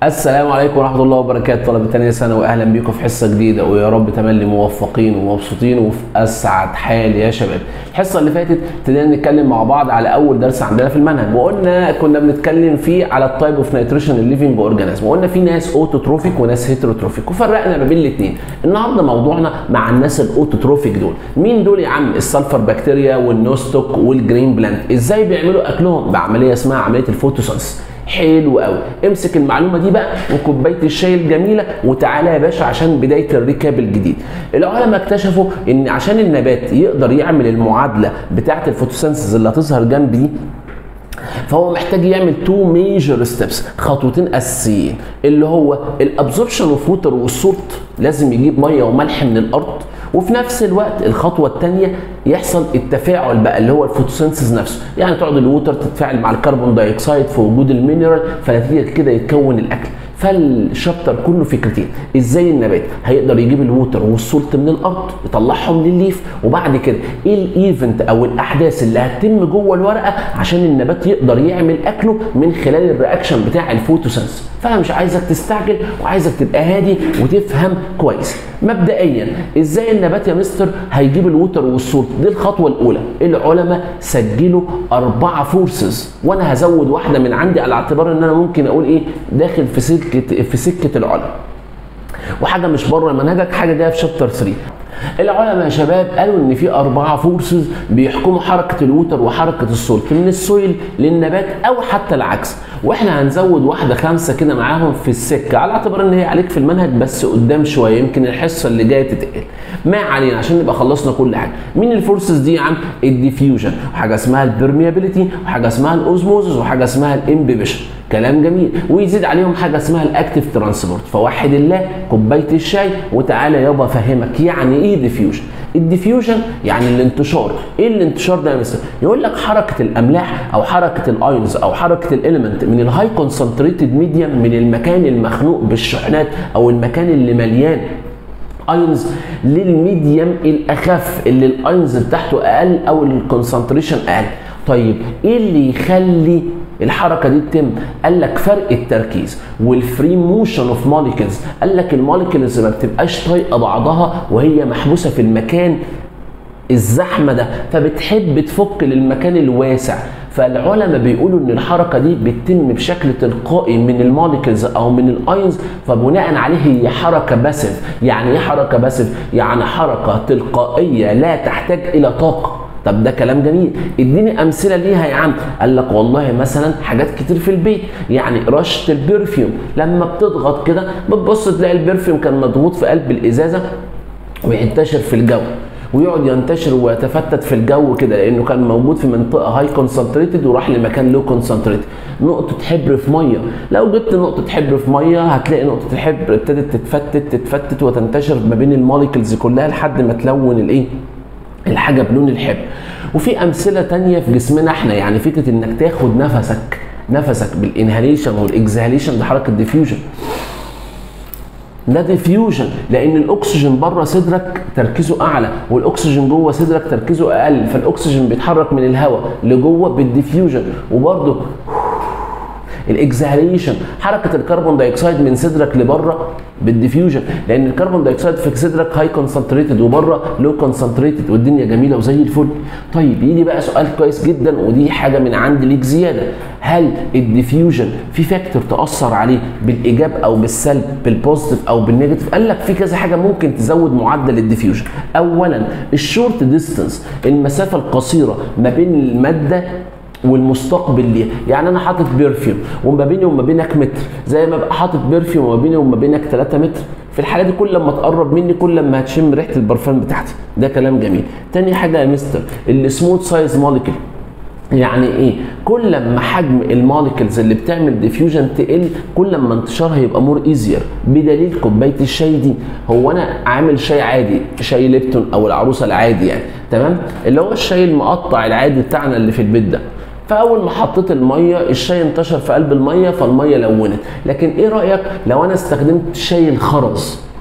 السلام عليكم ورحمة الله وبركاته طلبة تانية سنة وأهلا بيكم في حصة جديدة ويا رب تملي موفقين ومبسوطين وفي أسعد حال يا شباب. الحصة اللي فاتت ابتدينا نتكلم مع بعض على أول درس عندنا في المنهج وقلنا كنا بنتكلم فيه على التايب اوف نيتريشن الليفنج اورجانيزم وقلنا في ناس اوتوتروفيك وناس هيتروتروفيك وفرقنا ما بين الاثنين. النهارده موضوعنا مع الناس الاوتوتروفيك دول. مين دول يا عم؟ السلفر بكتيريا والنوستوك والجرين بلانت. ازاي بيعملوا أكلهم؟ بعملية اسمها عملية الفوتوسنس. حلو قوي امسك المعلومه دي بقى وكوبايه الشاي الجميله وتعالى يا باشا عشان بدايه الريكاب الجديد العلماء اكتشفوا ان عشان النبات يقدر يعمل المعادله بتاعه الفوتوسينثيز اللي هتظهر جنب دي فهو محتاج يعمل تو ميجر ستيبس خطوتين اساسيين اللي هو الابزوربشن اوف ووتر والسولت لازم يجيب ميه وملح من الارض وفي نفس الوقت الخطوه الثانيه يحصل التفاعل بقى اللي هو الفوتوسينثيز نفسه يعني تقعد الووتر تتفاعل مع الكربون دايوكسيد في وجود المينرال فنتيجه كده يتكون الاكل فالشابتر كله فكرتين ازاي النبات هيقدر يجيب الووتر والسولت من الارض يطلعهم للليف وبعد كده ايه الايفنت او الاحداث اللي هتتم جوه الورقه عشان النبات يقدر يعمل اكله من خلال الرياكشن بتاع الفوتوسينثيز فانا مش عايزك تستعجل وعايزك تبقى هادي وتفهم كويس مبدئيا ازاي النبات يا مستر هيجيب الووتر والسولت دي الخطوه الاولى العلماء سجلوا اربعه فورسز وانا هزود واحده من عندي على اعتبار ان انا ممكن اقول ايه داخل في سكه في سكه العلماء وحاجه مش بره منهجك حاجه جايه في شابتر 3 العلماء يا شباب قالوا ان في اربعه فورسز بيحكموا حركه الوتر وحركه السولت من السويل للنبات او حتى العكس واحنا هنزود واحده خمسه كده معاهم في السكه على اعتبار ان هي عليك في المنهج بس قدام شويه يمكن الحصه اللي جايه تتقل ما علينا عشان نبقى خلصنا كل حاجه مين الفورسز دي يا عم الديفيوجن وحاجه اسمها البرميابيليتي وحاجه اسمها الاوزموزس وحاجه اسمها الامبيبيشن كلام جميل ويزيد عليهم حاجه اسمها الاكتيف ترانسبورت فوحد الله كوبايه الشاي وتعالى يابا افهمك يعني ايه ديفيوجن الديفيوجن يعني الانتشار ايه الانتشار ده يا مستر يقول لك حركه الاملاح او حركه الايونز او حركه الاليمنت من الهاي كونسنتريتد ميديم من المكان المخنوق بالشحنات او المكان اللي مليان ايونز للميديم الاخف اللي الايونز بتاعته اقل او الكونسنتريشن اقل طيب ايه اللي يخلي الحركه دي تتم قال لك فرق التركيز والفري موشن اوف موليكولز قال لك الموليكولز ما بتبقاش طايقه بعضها وهي محبوسه في المكان الزحمه ده فبتحب تفك للمكان الواسع فالعلماء بيقولوا ان الحركه دي بتتم بشكل تلقائي من الموليكولز او من الايونز فبناء عليه هي حركه باسف يعني ايه حركه باسف يعني حركه تلقائيه لا تحتاج الى طاقه طب ده كلام جميل اديني امثله ليها يا عم قال لك والله مثلا حاجات كتير في البيت يعني رشه البرفيوم لما بتضغط كده بتبص تلاقي البرفيوم كان مضغوط في قلب الازازه وينتشر في الجو ويقعد ينتشر ويتفتت في الجو كده لانه كان موجود في منطقه هاي كونسنتريتد وراح لمكان لو كونسنتريتد نقطه حبر في ميه لو جبت نقطه حبر في ميه هتلاقي نقطه الحبر ابتدت تتفتت تتفتت وتنتشر ما بين الموليكولز كلها لحد ما تلون الايه الحاجه بلون الحبر وفي امثله تانية في جسمنا احنا يعني فكره انك تاخد نفسك نفسك بالانهاليشن والاكزهاليشن ده حركه ديفيوجن ده ديفيوجن لان الاكسجين بره صدرك تركيزه اعلى والاكسجين جوه صدرك تركيزه اقل فالاكسجين بيتحرك من الهواء لجوه بالديفيوجن وبرده الاكزهاليشن حركه الكربون دايوكسيد من صدرك لبره بالديفيوجن لان الكربون دايوكسيد في صدرك هاي كونسنتريتد وبره لو كونسنتريتد والدنيا جميله وزي الفل طيب يجي بقى سؤال كويس جدا ودي حاجه من عندي ليك زياده هل الديفيوجن في فاكتور تاثر عليه بالايجاب او بالسلب بالبوزيتيف او بالنيجاتيف قال لك في كذا حاجه ممكن تزود معدل الديفيوجن اولا الشورت ديستانس المسافه القصيره ما بين الماده والمستقبل ليها يعني انا حاطط برفيوم وما بيني وما بينك متر زي ما ابقى حاطط برفيوم وما بيني وما بينك 3 متر في الحاله دي كل ما تقرب مني كل ما هتشم ريحه البرفان بتاعتي ده كلام جميل تاني حاجه يا مستر السموث سايز موليكول يعني ايه كل ما حجم الموليكولز اللي بتعمل ديفيوجن تقل كل ما انتشارها يبقى مور ايزير بدليل كوبايه الشاي دي هو انا عامل شاي عادي شاي ليبتون او العروسه العادي يعني تمام اللي هو الشاي المقطع العادي بتاعنا اللي في البيت ده فاول ما حطيت الميه الشاي انتشر في قلب الميه فالميه لونت لكن ايه رايك لو انا استخدمت شاي الخرز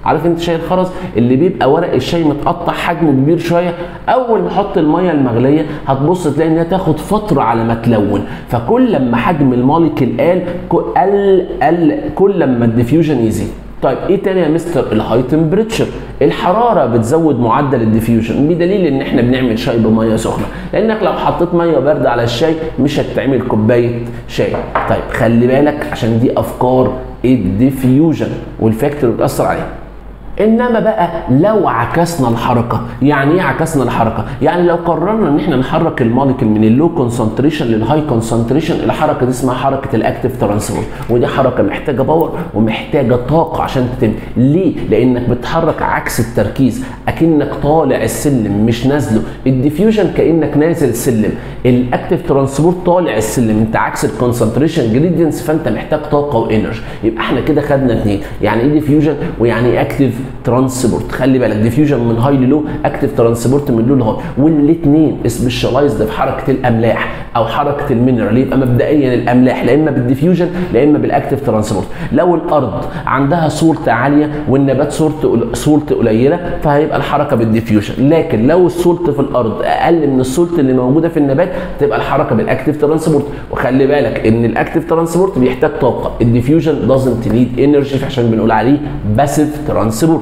عارف انت شاي الخرز اللي بيبقى ورق الشاي متقطع حجمه كبير شويه اول ما نحط الميه المغليه هتبص تلاقي انها تاخد فتره على ما تلون فكل لما حجم الموليكيول قل قل قل كل لما الديفيوجن يزيد طيب ايه تاني يا مستر الهاي تمبريتشر الحراره بتزود معدل الديفيوجن بدليل ان احنا بنعمل شاي بميه سخنه لانك لو حطيت ميه بارده على الشاي مش هتعمل كوبايه شاي طيب خلي بالك عشان دي افكار الديفيوجن والفاكتور اللي بتاثر عليها انما بقى لو عكسنا الحركه يعني ايه عكسنا الحركه يعني لو قررنا ان احنا نحرك الموليكيول من اللو كونسنتريشن للهاي كونسنتريشن الحركه دي اسمها حركه الاكتيف ترانسبورت ودي حركه محتاجه باور ومحتاجه طاقه عشان تتم ليه لانك بتتحرك عكس التركيز اكنك طالع السلم مش نازله الديفيوجن كانك نازل السلم الاكتيف ترانسبورت طالع السلم انت عكس الكونسنتريشن جريدينتس فانت محتاج طاقه وانرجي يبقى احنا كده خدنا اثنين يعني ايه ديفيوجن ويعني ايه اكتيف ترانسبورت خلي بالك ديفيوجن من هاي للو اكتيف ترانسبورت من لو لهاي والاثنين سبيشاليزد في حركه الاملاح او حركه المينرال يبقى مبدئيا الاملاح لا اما بالديفيوجن لا اما بالاكتيف ترانسبورت لو الارض عندها سولت عاليه والنبات سولت سولت قليله فهيبقى الحركه بالديفيوجن لكن لو السولت في الارض اقل من السولت اللي موجوده في النبات تبقى الحركه بالاكتيف ترانسبورت وخلي بالك ان الاكتيف ترانسبورت بيحتاج طاقه الديفيوجن دازنت نيد انرجي عشان بنقول عليه باسيف ترانسبورت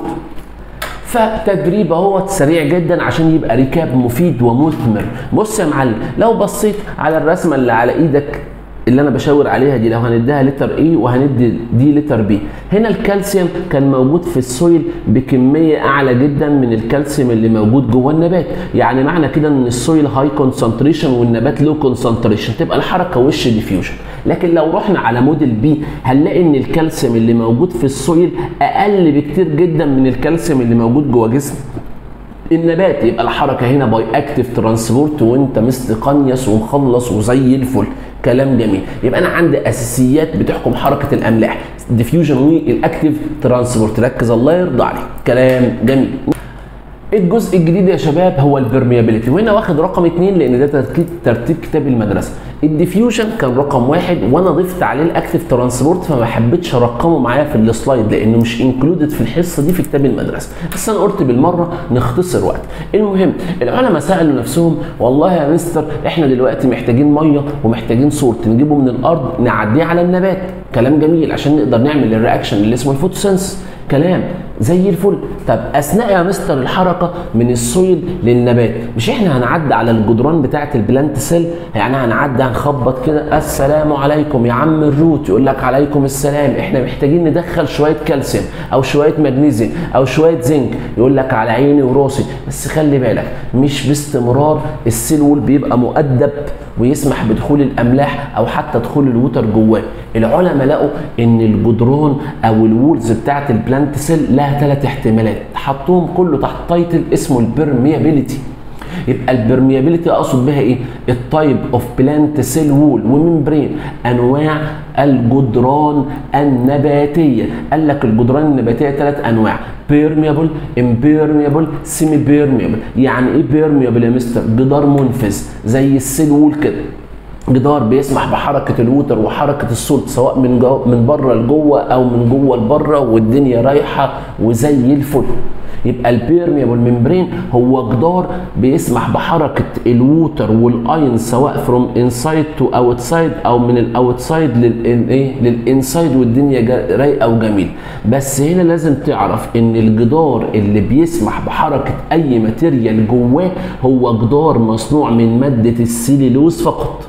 فتدريب اهوت سريع جدا عشان يبقى ريكاب مفيد ومثمر بص يا معلم لو بصيت على الرسمه اللي على ايدك اللي انا بشاور عليها دي لو هنديها لتر اي وهندي دي لتر بي هنا الكالسيوم كان موجود في السويل بكميه اعلى جدا من الكالسيوم اللي موجود جوه النبات يعني معنى كده ان السويل هاي كونسنتريشن والنبات لو كونسنتريشن تبقى الحركه وش ديفيوجن لكن لو رحنا على موديل بي هنلاقي ان الكالسيوم اللي موجود في السويل اقل بكتير جدا من الكالسيوم اللي موجود جوه جسم النبات يبقى الحركه هنا باي اكتيف ترانسبورت وانت مستقنيس ومخلص وزي الفل كلام جميل يبقى انا عندي اساسيات بتحكم حركه الاملاح الديفيوجن والاكتيف ترانسبورت ركز الله يرضى عليك كلام جميل الجزء الجديد يا شباب هو البرميابيليتي وهنا واخد رقم اتنين لان ده ترتيب ترتيب كتاب المدرسه الديفيوجن كان رقم واحد وانا ضفت عليه الاكتيف ترانسبورت فما حبيتش ارقمه معايا في السلايد لانه مش انكلودد في الحصه دي في كتاب المدرسه بس انا قلت بالمره نختصر وقت المهم العلماء سالوا نفسهم والله يا مستر احنا دلوقتي محتاجين ميه ومحتاجين صورت نجيبه من الارض نعديه على النبات كلام جميل عشان نقدر نعمل الرياكشن اللي اسمه الفوتوسنس كلام زي الفل طب اثناء يا مستر الحركه من السويل للنبات مش احنا هنعدي على الجدران بتاعه البلانت سيل يعني هنعدي هنخبط كده السلام عليكم يا عم الروت يقول لك عليكم السلام احنا محتاجين ندخل شويه كالسيوم او شويه مغنيسيوم او شويه زنك يقول لك على عيني وراسي بس خلي بالك مش باستمرار السيل وول بيبقى مؤدب ويسمح بدخول الاملاح او حتى دخول الوتر جواه العلماء لقوا ان الجدران او الوولز بتاعه البلانت سيل لها ثلاث احتمالات حطوهم كله تحت تايتل اسمه البرميابيليتي يبقى البرميابيليتي اقصد بها ايه التايب اوف بلانت سيل وول وممبرين انواع الجدران النباتيه قال لك الجدران النباتيه ثلاث انواع بيرميبل امبيرميبل سيمي بيرميبل يعني ايه بيرميبل يا مستر جدار منفذ زي السيل وول كده جدار بيسمح بحركه الوتر وحركه الصوت سواء من جو من بره لجوه او من جوه لبره والدنيا رايحه وزي الفل يبقى البيرميبل ممبرين هو جدار بيسمح بحركه الووتر والاين سواء فروم انسايد تو اوتسايد او من الاوتسايد للايه للانسايد والدنيا رايقه وجميله بس هنا لازم تعرف ان الجدار اللي بيسمح بحركه اي ماتيريال جواه هو جدار مصنوع من ماده السيلولوز فقط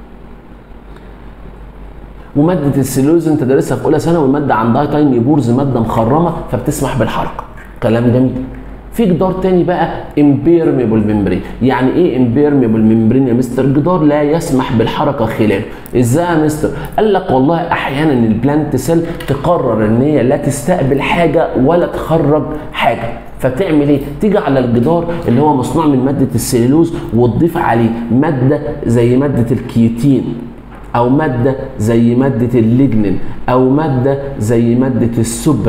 وماده السيلولوز انت دارسها في اولى ثانوي ماده عندها تايني بورز ماده مخرمه فبتسمح بالحركه كلام جميل في جدار تاني بقى امبيرميبل ممبرين يعني ايه امبيرميبل ممبرين يا مستر جدار لا يسمح بالحركه خلاله ازاي يا مستر قال لك والله احيانا البلانت سيل تقرر ان هي لا تستقبل حاجه ولا تخرج حاجه فتعمل ايه؟ تيجي على الجدار اللي هو مصنوع من ماده السليلوز وتضيف عليه ماده زي ماده الكيوتين او ماده زي ماده الليجنين او ماده زي ماده السوبرين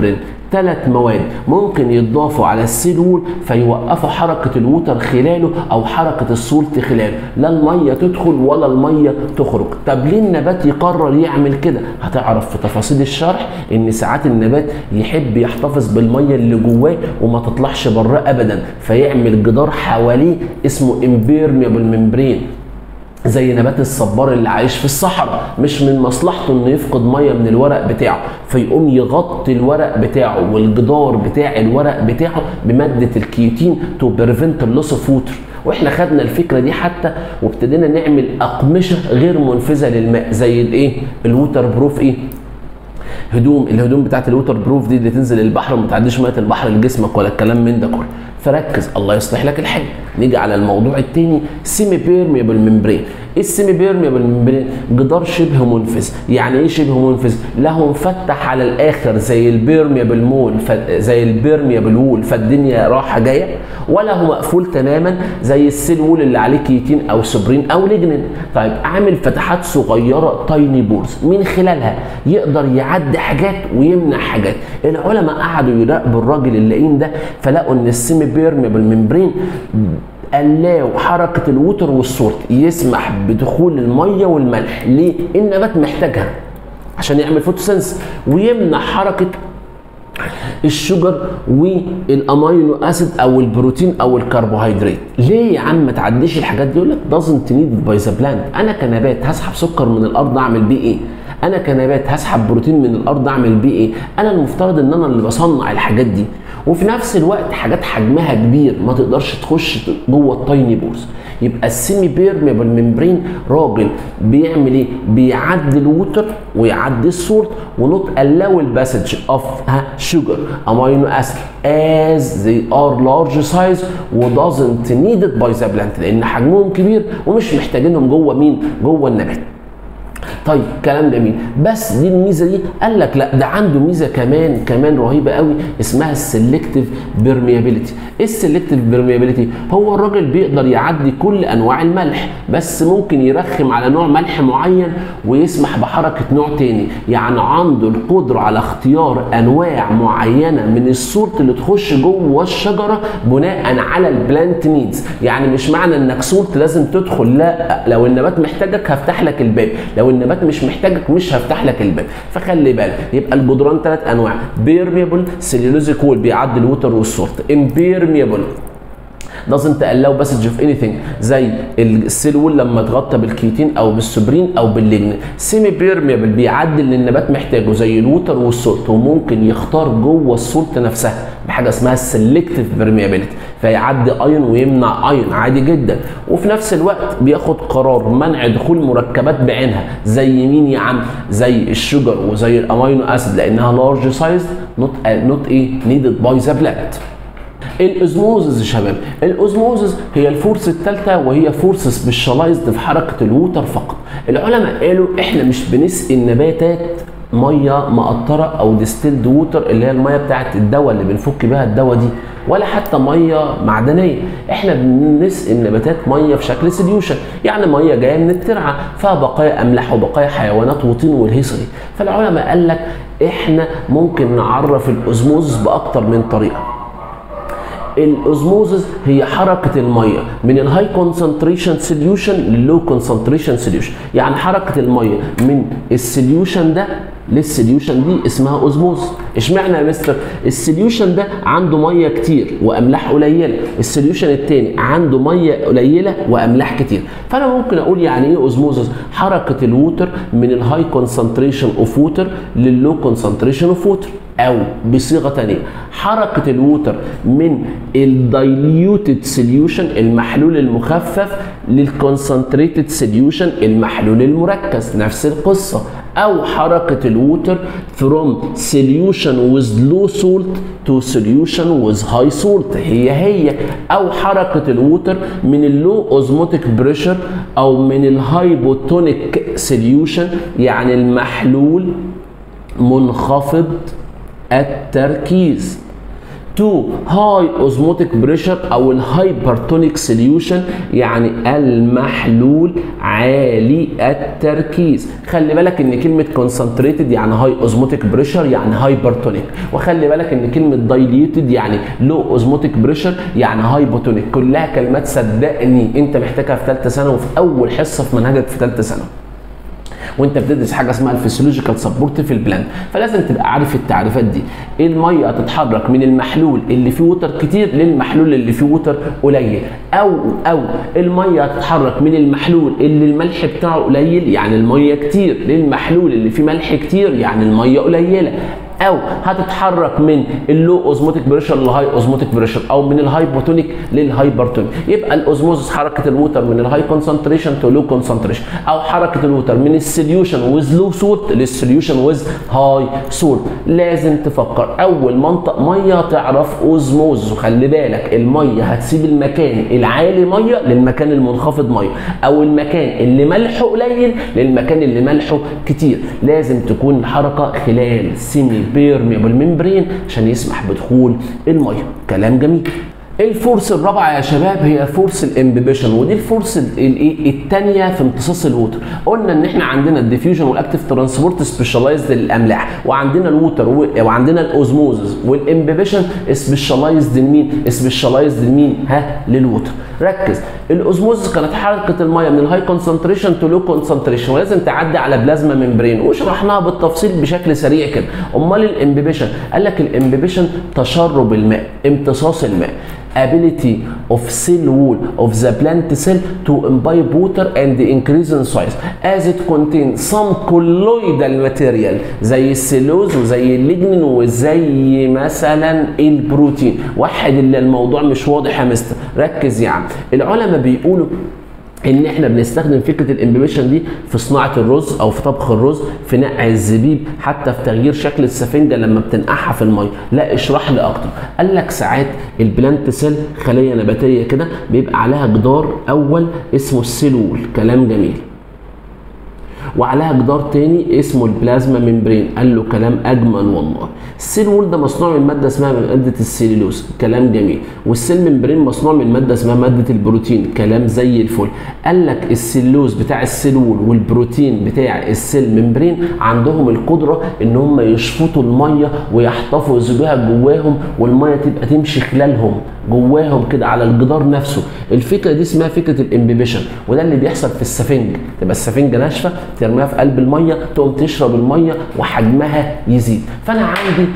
ثلاث مواد ممكن يتضافوا على السيل وول فيوقفوا حركه الووتر خلاله او حركه السولت خلاله لا الميه تدخل ولا الميه تخرج طب ليه النبات يقرر يعمل كده هتعرف في تفاصيل الشرح ان ساعات النبات يحب يحتفظ بالميه اللي جواه وما تطلعش بره ابدا فيعمل جدار حواليه اسمه امبيرميبل ممبرين زي نبات الصبار اللي عايش في الصحراء مش من مصلحته انه يفقد ميه من الورق بتاعه فيقوم يغطي الورق بتاعه والجدار بتاع الورق بتاعه بماده الكيوتين تو بريفنت اللوس اوف ووتر واحنا خدنا الفكره دي حتى وابتدينا نعمل اقمشه غير منفذه للماء زي الايه الووتر بروف ايه هدوم الهدوم بتاعت الووتر بروف دي اللي تنزل البحر وما تعديش ميه البحر لجسمك ولا الكلام من ده كله فركز الله يصلح لك الحال نيجي على الموضوع الثاني سيمي بيرميبل ممبرين ايه السيمي بيرميبل ممبرين جدار شبه منفذ يعني ايه شبه منفذ له مفتح على الاخر زي البيرميبل مول ف... زي البيرميبل وول فالدنيا رايحه جايه ولا هو مقفول تماما زي السيل وول اللي عليه كيتين او سبرين او ليجنين طيب عامل فتحات صغيره تايني بورز من خلالها يقدر يعدي حاجات ويمنع حاجات العلماء قعدوا يراقبوا الراجل اللئيم ده فلقوا ان السيمي بيرميبل ممبرين قلاو حركة الوتر والصوت يسمح بدخول المية والملح ليه؟ النبات محتاجها عشان يعمل فوتوسنس ويمنع حركة الشجر والامينو اسيد او البروتين او الكربوهيدرات ليه يا عم ما تعديش الحاجات دي يقول لك doesn't need باي ذا بلانت انا كنبات هسحب سكر من الارض اعمل بيه ايه انا كنبات هسحب بروتين من الارض اعمل بيه ايه انا المفترض ان انا اللي بصنع الحاجات دي وفي نفس الوقت حاجات حجمها كبير ما تقدرش تخش جوه التايني بورز يبقى السيمي بيرميبل ممبرين راجل بيعمل ايه بيعدي الووتر ويعدي السولت ونوت allow الباسج اوف شوجر امينو اسيد as they are large size و doesn't needed by the plant لان حجمهم كبير ومش محتاجينهم جوه مين جوه النبات طيب كلام جميل بس دي الميزه دي قال لك لا ده عنده ميزه كمان كمان رهيبه قوي اسمها السلكتيف بيرميابيليتي ايه السلكتيف بيرميابيليتي هو الراجل بيقدر يعدي كل انواع الملح بس ممكن يرخم على نوع ملح معين ويسمح بحركه نوع تاني يعني عنده القدره على اختيار انواع معينه من الصورت اللي تخش جوه الشجره بناء على البلانت نيدز يعني مش معنى انك صورت لازم تدخل لا لو النبات محتاجك هفتح لك الباب لو النبات مش محتاجك مش هفتح لك الباب فخلي بالك يبقى الجدران ثلاث انواع بيرميبل سيلولوزيك وول بيعدي الوتر والسورت امبيرميبل doesn't allow passage of anything زي السيل وول لما اتغطى بالكيتين او بالسوبرين او بالليجن سيمي بيرميبل بيعدي اللي النبات محتاجه زي الوتر والسولت وممكن يختار جوه السولت نفسها بحاجه اسمها السلكتيف بيرميابيلتي فيعدي ايون ويمنع ايون عادي جدا وفي نفس الوقت بياخد قرار منع دخول مركبات بعينها زي مين يا عم زي الشجر وزي الامينو اسيد لانها لارج سايز نوت نوت ايه نيدد باي ذا بلانت الاوزموزز يا شباب الاوزموزز هي الفورس الثالثه وهي فورس سبيشاليزد في حركه الووتر فقط العلماء قالوا احنا مش بنسقي النباتات ميه مقطره او ديستيلد ووتر اللي هي الميه بتاعت الدواء اللي بنفك بيها الدواء دي ولا حتى ميه معدنيه احنا بنسقي النباتات ميه في شكل سوليوشن يعني ميه جايه من الترعه فيها بقايا املاح وبقايا حيوانات وطين والهيصري فالعلماء قال لك احنا ممكن نعرف الاوزموز باكتر من طريقه الاوزموزز هي حركه الميه من الهاي كونسنتريشن سوليوشن للو كونسنتريشن سوليوشن يعني حركه الميه من السوليوشن ده للسوليوشن دي اسمها اوزموز اشمعنى يا مستر السوليوشن ده عنده ميه كتير واملاح قليله السوليوشن الثاني عنده ميه قليله واملاح كتير فانا ممكن اقول يعني ايه اوزموزس حركه الووتر من الهاي كونسنتريشن اوف ووتر لللو كونسنتريشن اوف ووتر او بصيغه ثانيه حركه الووتر من الدايليوتد سوليوشن المحلول المخفف للكونسنتريتد سوليوشن المحلول المركز نفس القصه او حركه الووتر from solution with low salt to solution with high salt هي هي او حركه الووتر من اللو اوزموتيك بريشر او من الهايبوتونيك سوليوشن يعني المحلول منخفض التركيز تو هاي اوزموتيك بريشر او الهايبرتونيك سوليوشن يعني المحلول عالي التركيز خلي بالك ان كلمه كونسنتريتد يعني هاي اوزموتيك بريشر يعني هايبرتونيك وخلي بالك ان كلمه دايليوتد يعني لو اوزموتيك بريشر يعني هايبوتونيك كلها كلمات صدقني انت محتاجها في ثالثه ثانوي وفي اول حصه في منهجك في ثالثه ثانوي وانت بتدرس حاجه اسمها الفسيولوجيكال سبورت في البلان فلازم تبقى عارف التعريفات دي الميه هتتحرك من المحلول اللي فيه ووتر كتير للمحلول اللي فيه ووتر قليل او او الميه هتتحرك من المحلول اللي الملح بتاعه قليل يعني الميه كتير للمحلول اللي فيه ملح كتير يعني الميه قليله او هتتحرك من اللو اوزموتيك بريشر للهاي اوزموتيك بريشر او من الهايبوتونيك للهايبرتونيك يبقى الاوزموزس حركه الووتر من الهاي كونسنتريشن تو لو كونسنتريشن او حركه الووتر من السوليوشن ويز لو سولت للسوليوشن ويز هاي سولت لازم تفكر اول منطق ميه تعرف اوزموز وخلي بالك الميه هتسيب المكان العالي ميه للمكان المنخفض ميه او المكان اللي ملحه قليل للمكان اللي ملحه كتير لازم تكون الحركه خلال سيمي بيرميبل ممبرين عشان يسمح بدخول الميه كلام جميل الفورس الرابعه يا شباب هي فورس الامبيبيشن ودي الفورس الايه الثانيه في امتصاص الووتر قلنا ان احنا عندنا الديفيوجن والاكتيف ترانسبورت سبيشاليزد للاملاح وعندنا الووتر وعندنا الاوزموزز والامبيبيشن سبيشاليزد لمين سبيشاليزد لمين ها للووتر ركز الاوزموزز كانت حركه الميه من الهاي كونسنتريشن تو لو كونسنتريشن ولازم تعدي على بلازما ممبرين وشرحناها بالتفصيل بشكل سريع كده امال الامبيبيشن قال لك الامبيبيشن تشرب الماء امتصاص الماء ability of cell wall of the plant cell to imbibe water and increase in size as it contains some colloidal material زي السيلوز وزي الليجنين وزي مثلا البروتين واحد اللي الموضوع مش واضح يا مستر ركز يا عم العلماء بيقولوا ان احنا بنستخدم فكره الامبيبيشن دي في صناعه الرز او في طبخ الرز في نقع الزبيب حتى في تغيير شكل السفنجه لما بتنقعها في الميه لا اشرح لي اكتر قال لك ساعات البلانت سيل خليه نباتيه كده بيبقى عليها جدار اول اسمه السيلول كلام جميل وعليها جدار تاني اسمه البلازما ممبرين قال له كلام اجمل والله السيل وول ده مصنوع من ماده اسمها ماده السيلولوز كلام جميل والسيل ممبرين مصنوع من ماده اسمها ماده البروتين كلام زي الفل قال لك السيلوز بتاع السيل وول والبروتين بتاع السيل ممبرين عندهم القدره ان هم يشفطوا الميه ويحتفظوا بها جواهم والميه تبقى تمشي خلالهم جواهم كده على الجدار نفسه الفكره دي اسمها فكره الامبيبيشن وده اللي بيحصل في السفنج تبقى السفنجه ناشفه ترميها في قلب الميه تقوم تشرب الميه وحجمها يزيد فانا عندي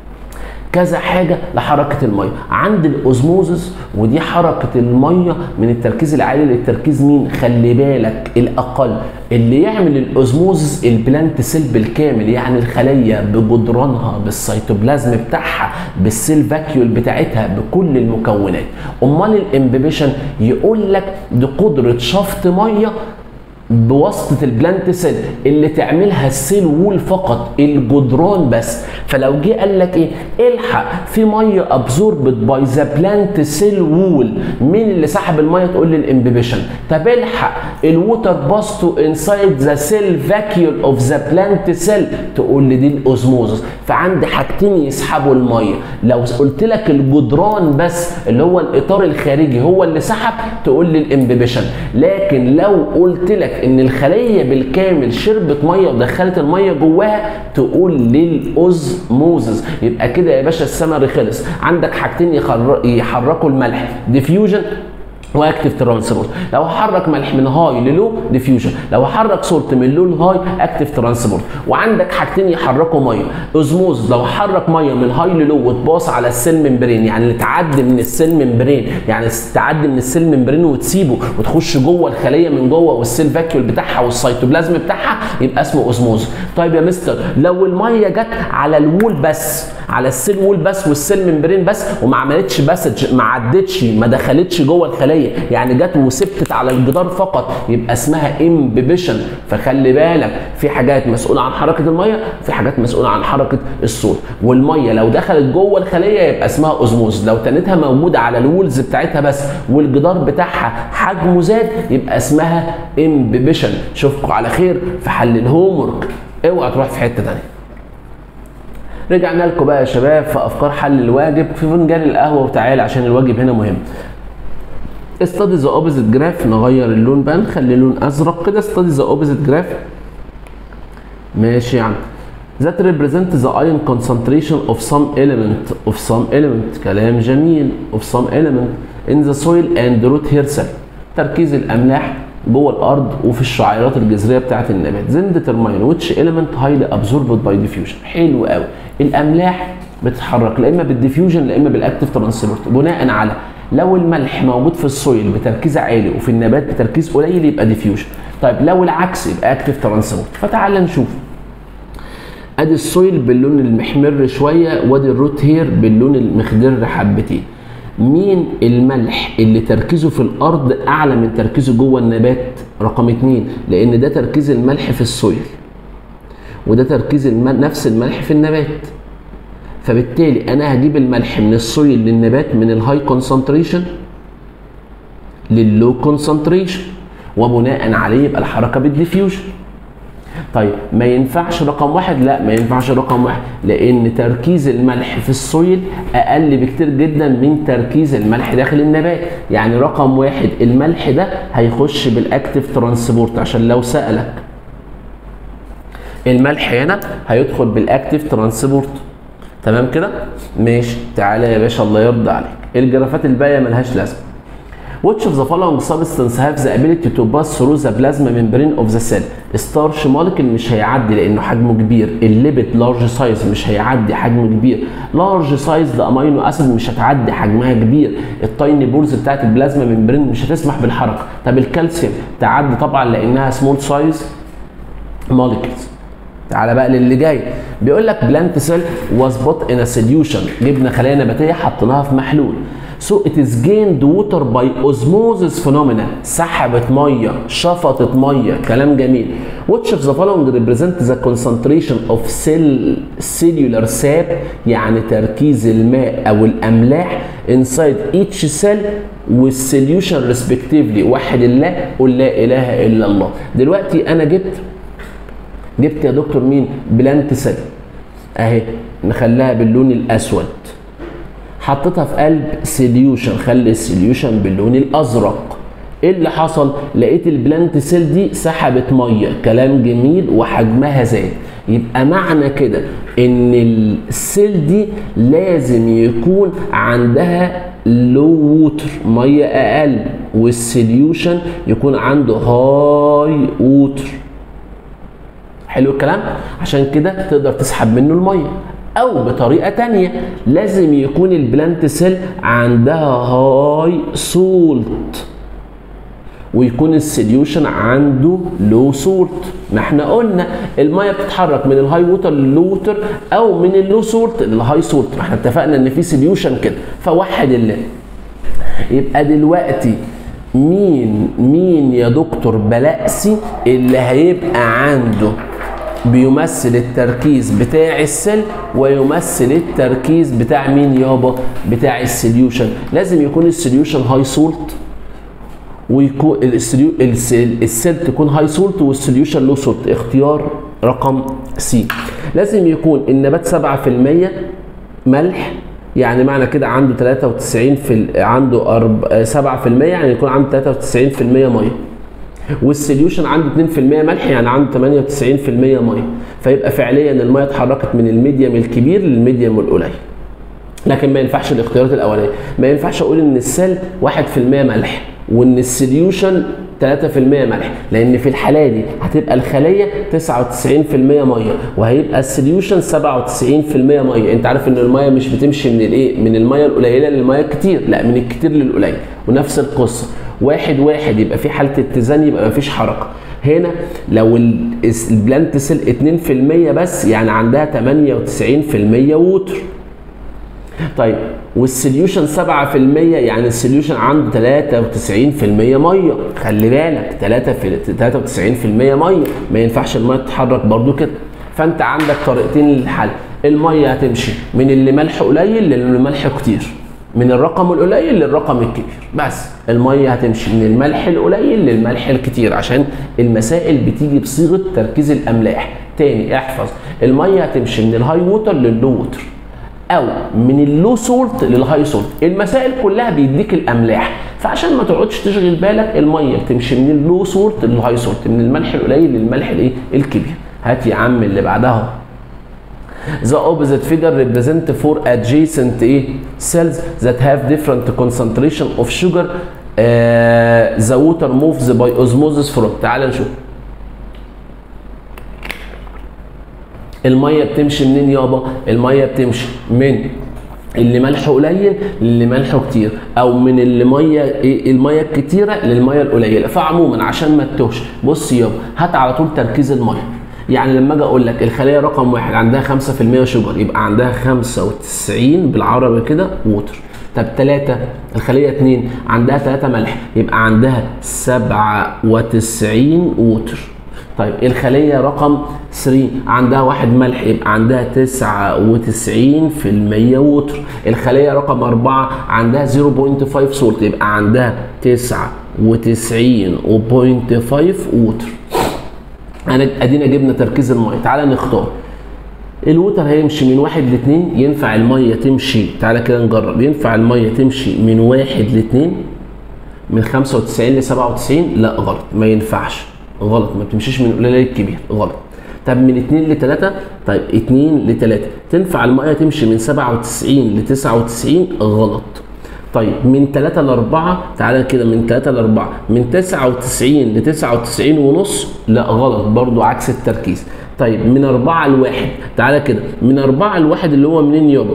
كذا حاجه لحركه الميه عند الاوزموزس ودي حركه الميه من التركيز العالي للتركيز مين خلي بالك الاقل اللي يعمل الاوزموزس البلانت سيل بالكامل يعني الخليه بجدرانها بالسيتوبلازم بتاعها بالسيل فاكيول بتاعتها بكل المكونات امال الامبيبيشن يقول لك دي قدره شفط ميه بواسطه البلانت سيل اللي تعملها السيل وول فقط الجدران بس فلو جه قال لك ايه الحق في ميه ابزوربد باي ذا بلانت سيل وول مين اللي سحب الميه تقول لي الامبيبيشن طب الحق الووتر باس تو انسايد ذا سيل فاكيول اوف ذا بلانت سيل تقول لي دي الاوزموزس فعندي حاجتين يسحبوا الميه لو قلت لك الجدران بس اللي هو الاطار الخارجي هو اللي سحب تقول لي الامبيبيشن لكن لو قلت لك ان الخليه بالكامل شربت ميه ودخلت الميه جواها تقول للاوزموزس يبقى كده يا باشا السمري خلص عندك حاجتين يحركوا الملح ديفيوجن واكتف ترانسبورت لو هحرك ملح من هاي للو ديفيوجن لو هحرك سولت من لو لهاي اكتف ترانسبورت وعندك حاجتين يحركوا ميه اوزموز لو هحرك ميه من هاي للو وتباص على السيل ممبرين يعني اللي تعدي من السيل ممبرين يعني تعدي من السيل ممبرين وتسيبه وتخش جوه الخليه من جوه والسيل فاكيول بتاعها والسيتوبلازم بتاعها يبقى اسمه اوزموز طيب يا مستر لو الميه جت على الوول بس على السيل وول بس والسيل ممبرين بس وما عملتش باسج ما عدتش ما دخلتش جوه الخليه يعني جت وثبتت على الجدار فقط يبقى اسمها امبيبيشن فخلي بالك في حاجات مسؤوله عن حركه الميه وفي حاجات مسؤوله عن حركه الصوت والميه لو دخلت جوه الخليه يبقى اسمها اوزموز لو تنتها موجوده على الوولز بتاعتها بس والجدار بتاعها حجمه زاد يبقى اسمها امبيبيشن اشوفكم على خير في حل الهوم ورك اوعى تروح في حته ثانيه رجعنا لكم بقى يا شباب في افكار حل الواجب في فنجان القهوه وتعالى عشان الواجب هنا مهم استادي ذا اوبوزيت جراف نغير اللون بقى نخلي لون ازرق كده استادي ذا اوبوزيت جراف ماشي يا عم that represent the ion concentration of some element of some element كلام جميل of some element in the soil and root hair cell تركيز الاملاح جوه الارض وفي الشعيرات الجذريه بتاعه النبات then determine which element highly absorbed by diffusion حلو قوي الاملاح بتتحرك لا اما بالديفيوجن لا اما بالاكتيف ترانسبورت بناء على لو الملح موجود في السويل بتركيز عالي وفي النبات بتركيز قليل يبقى ديفيوجن طيب لو العكس يبقى اكتيف ترانسبورت فتعال نشوف ادي السويل باللون المحمر شويه وادي الروت هير باللون المخضر حبتين مين الملح اللي تركيزه في الارض اعلى من تركيزه جوه النبات رقم اتنين لان ده تركيز الملح في السويل وده تركيز الم... نفس الملح في النبات فبالتالي انا هجيب الملح من السويل للنبات من الهاي كونسنتريشن لللو كونسنتريشن وبناء عليه يبقى الحركه بالديفيوجن طيب ما ينفعش رقم واحد لا ما ينفعش رقم واحد لان تركيز الملح في السويل اقل بكتير جدا من تركيز الملح داخل النبات يعني رقم واحد الملح ده هيخش بالاكتيف ترانسبورت عشان لو سالك الملح هنا هيدخل بالاكتيف ترانسبورت تمام كده ماشي تعالى يا باشا الله يرضى عليك الجرافات الباقيه ملهاش لازمه Which of the following substance have the ability to pass through the plasma membrane of the cell? ستارش مولكيول مش هيعدي لانه حجمه كبير، الليبت لارج سايز مش هيعدي حجمه كبير، لارج سايز ده امينو اسيد مش هتعدي حجمها كبير، التايني بورز بتاعت البلازما ممبرين مش هتسمح بالحركه، طب الكالسيوم تعدي طبعا لانها سمول سايز مولكيولز. تعالى بقى للي جاي بيقول لك بلانت سيل واز بوت ان ا سوليوشن جبنا خلايا نباتيه حطيناها في محلول So it is gained water by osmosis phenomena سحبت ميه شفطت ميه كلام جميل Which of the following represent the concentration of cell cellular sap يعني تركيز الماء او الاملاح inside each cell والسوليوشن respectively وحد الله قل لا اله الا الله دلوقتي انا جبت جبت يا دكتور مين بلانت سيل اهي نخليها باللون الاسود حطيتها في قلب سوليوشن خلي السوليوشن باللون الازرق ايه اللي حصل لقيت البلانت سيل دي سحبت ميه كلام جميل وحجمها زاد يبقى معنى كده ان السيل دي لازم يكون عندها لو ووتر ميه اقل والسوليوشن يكون عنده هاي ووتر حلو الكلام عشان كده تقدر تسحب منه الميه او بطريقه تانية لازم يكون البلانت سيل عندها هاي سولت ويكون السوليوشن عنده لو سولت ما احنا قلنا الميه بتتحرك من الهاي ووتر للو ووتر او من اللو سولت للهاي سولت ما احنا اتفقنا ان في سوليوشن كده فوحد الله يبقى دلوقتي مين مين يا دكتور بلقسي اللي هيبقى عنده بيمثل التركيز بتاع السيل ويمثل التركيز بتاع مين يابا بتاع السوليوشن لازم يكون السوليوشن هاي سولت ويكون السليو السيل, السيل تكون هاي سولت والسوليوشن لو سولت اختيار رقم سي لازم يكون النبات 7% ملح يعني معنى كده عنده 93 في عنده أرب... 7% يعني يكون عنده 93% ميه والسوليوشن عنده 2% ملح يعني عنده 98% ميه فيبقى فعليا الميه اتحركت من الميديم الكبير للميديم القليل لكن ما ينفعش الاختيارات الاولانيه ما ينفعش اقول ان السيل 1% ملح وان السوليوشن 3% ملح لان في الحاله دي هتبقى الخليه 99% ميه وهيبقى السوليوشن 97% ميه انت عارف ان الميه مش بتمشي من الايه من الميه القليله للميه الكتير لا من الكتير للقليل ونفس القصه واحد واحد يبقى في حاله اتزان يبقى مفيش حركه هنا لو البلانت سيل 2% بس يعني عندها 98% ووتر طيب والسوليوشن 7% يعني السوليوشن عنده 93% ميه خلي بالك 3 في 93% ميه ما ينفعش الميه تتحرك برضو كده فانت عندك طريقتين للحل الميه هتمشي من اللي ملح قليل للي ملح كتير من الرقم القليل للرقم الكبير بس الميه هتمشي من الملح القليل للملح الكتير عشان المسائل بتيجي بصيغه تركيز الاملاح تاني احفظ الميه هتمشي من الهاي ووتر لللو ووتر او من اللو سولت للهاي سولت المسائل كلها بيديك الاملاح فعشان ما تقعدش تشغل بالك الميه بتمشي من اللو سولت للهاي سولت من الملح القليل للملح الايه الكبير هات يا عم اللي بعدها The opposite figure represent four adjacent ايه cells that have different concentration of sugar uh, the water moves by osmosis from تعال نشوف الميه بتمشي منين يابا الميه بتمشي من اللي ملحه قليل للي ملحه كتير او من اللي ميه ايه الميه الكتيره للميه القليله فعموما عشان ما تتوهش بص يابا هات على طول تركيز الميه يعني لما اجي اقول لك الخليه رقم واحد عندها 5% شوجر يبقى عندها 95 بالعربي كده ووتر طب ثلاثة الخلية اتنين عندها ثلاثة ملح يبقى عندها 97 ووتر طيب الخلية رقم 3 عندها واحد ملح يبقى عندها 99% ووتر الخلية رقم 4 عندها 0.5 سولت يبقى عندها 99.5 ووتر انا ادينا جبنا تركيز الميه تعالى نختار الوتر هيمشي من واحد لاثنين ينفع الميه تمشي تعالى كده نجرب ينفع الميه تمشي من واحد لاثنين من 95 ل 97 لا غلط ما ينفعش غلط ما بتمشيش من قليل للكبير غلط طب من 2 ل 3 طيب 2 ل 3 تنفع الميه تمشي من 97 ل 99 غلط طيب من 3 ل 4 تعالى كده من 3 ل 4 من 99 ل 99 ونص لا غلط برضو عكس التركيز طيب من 4 ل 1 تعالى كده من 4 ل 1 اللي هو منين يابا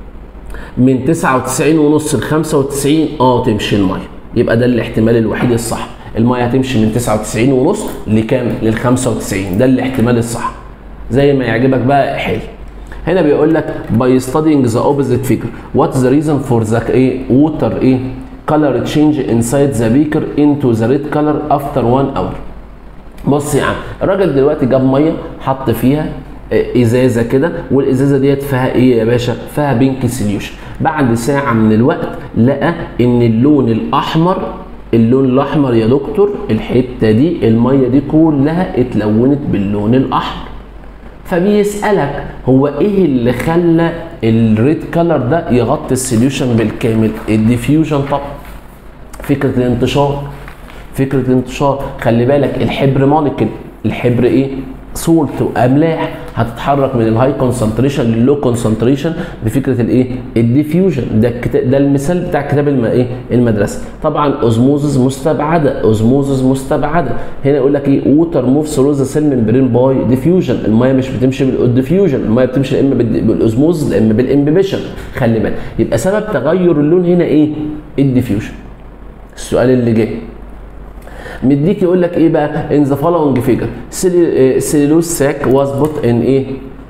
من 99 ونص ل 95 اه تمشي الميه يبقى ده الاحتمال الوحيد الصح الميه هتمشي من 99 ونص لكام لل 95 ده الاحتمال الصح زي ما يعجبك بقى حل هنا بيقول لك by studying the opposite figure what's the reason for the ايه water ايه color change inside the beaker into the red color after one hour بص يا عم الراجل دلوقتي جاب ميه حط فيها ازازه كده والازازه ديت فيها ايه يا باشا فيها بينك سوليوشن بعد ساعه من الوقت لقى ان اللون الاحمر اللون الاحمر يا دكتور الحته دي الميه دي كلها اتلونت باللون الاحمر فبيسالك هو ايه اللي خلى الريد كلر ده يغطي السوليوشن بالكامل الديفيوجن طب فكره الانتشار فكره الانتشار خلي بالك الحبر مولكيول الحبر ايه سولت واملاح هتتحرك من الهاي كونسنتريشن لللو كونسنتريشن بفكره الايه الديفيوجن ده الكتاب ده المثال بتاع كتاب الم... ايه المدرسه طبعا اوزموزز مستبعده اوزموزز مستبعده هنا يقول لك ايه ووتر موف ثرو ذا سيل ممبرين باي ديفيوجن الميه مش بتمشي بالديفيوجن الميه بتمشي يا اما بالاوزموزز يا اما بالامبيبيشن خلي بالك يبقى سبب تغير اللون هنا ايه الديفيوجن السؤال اللي جاي مديك يقول لك ايه بقى ان ذا فولوينج فيجر سيلولوز ساك واز بوت ان ايه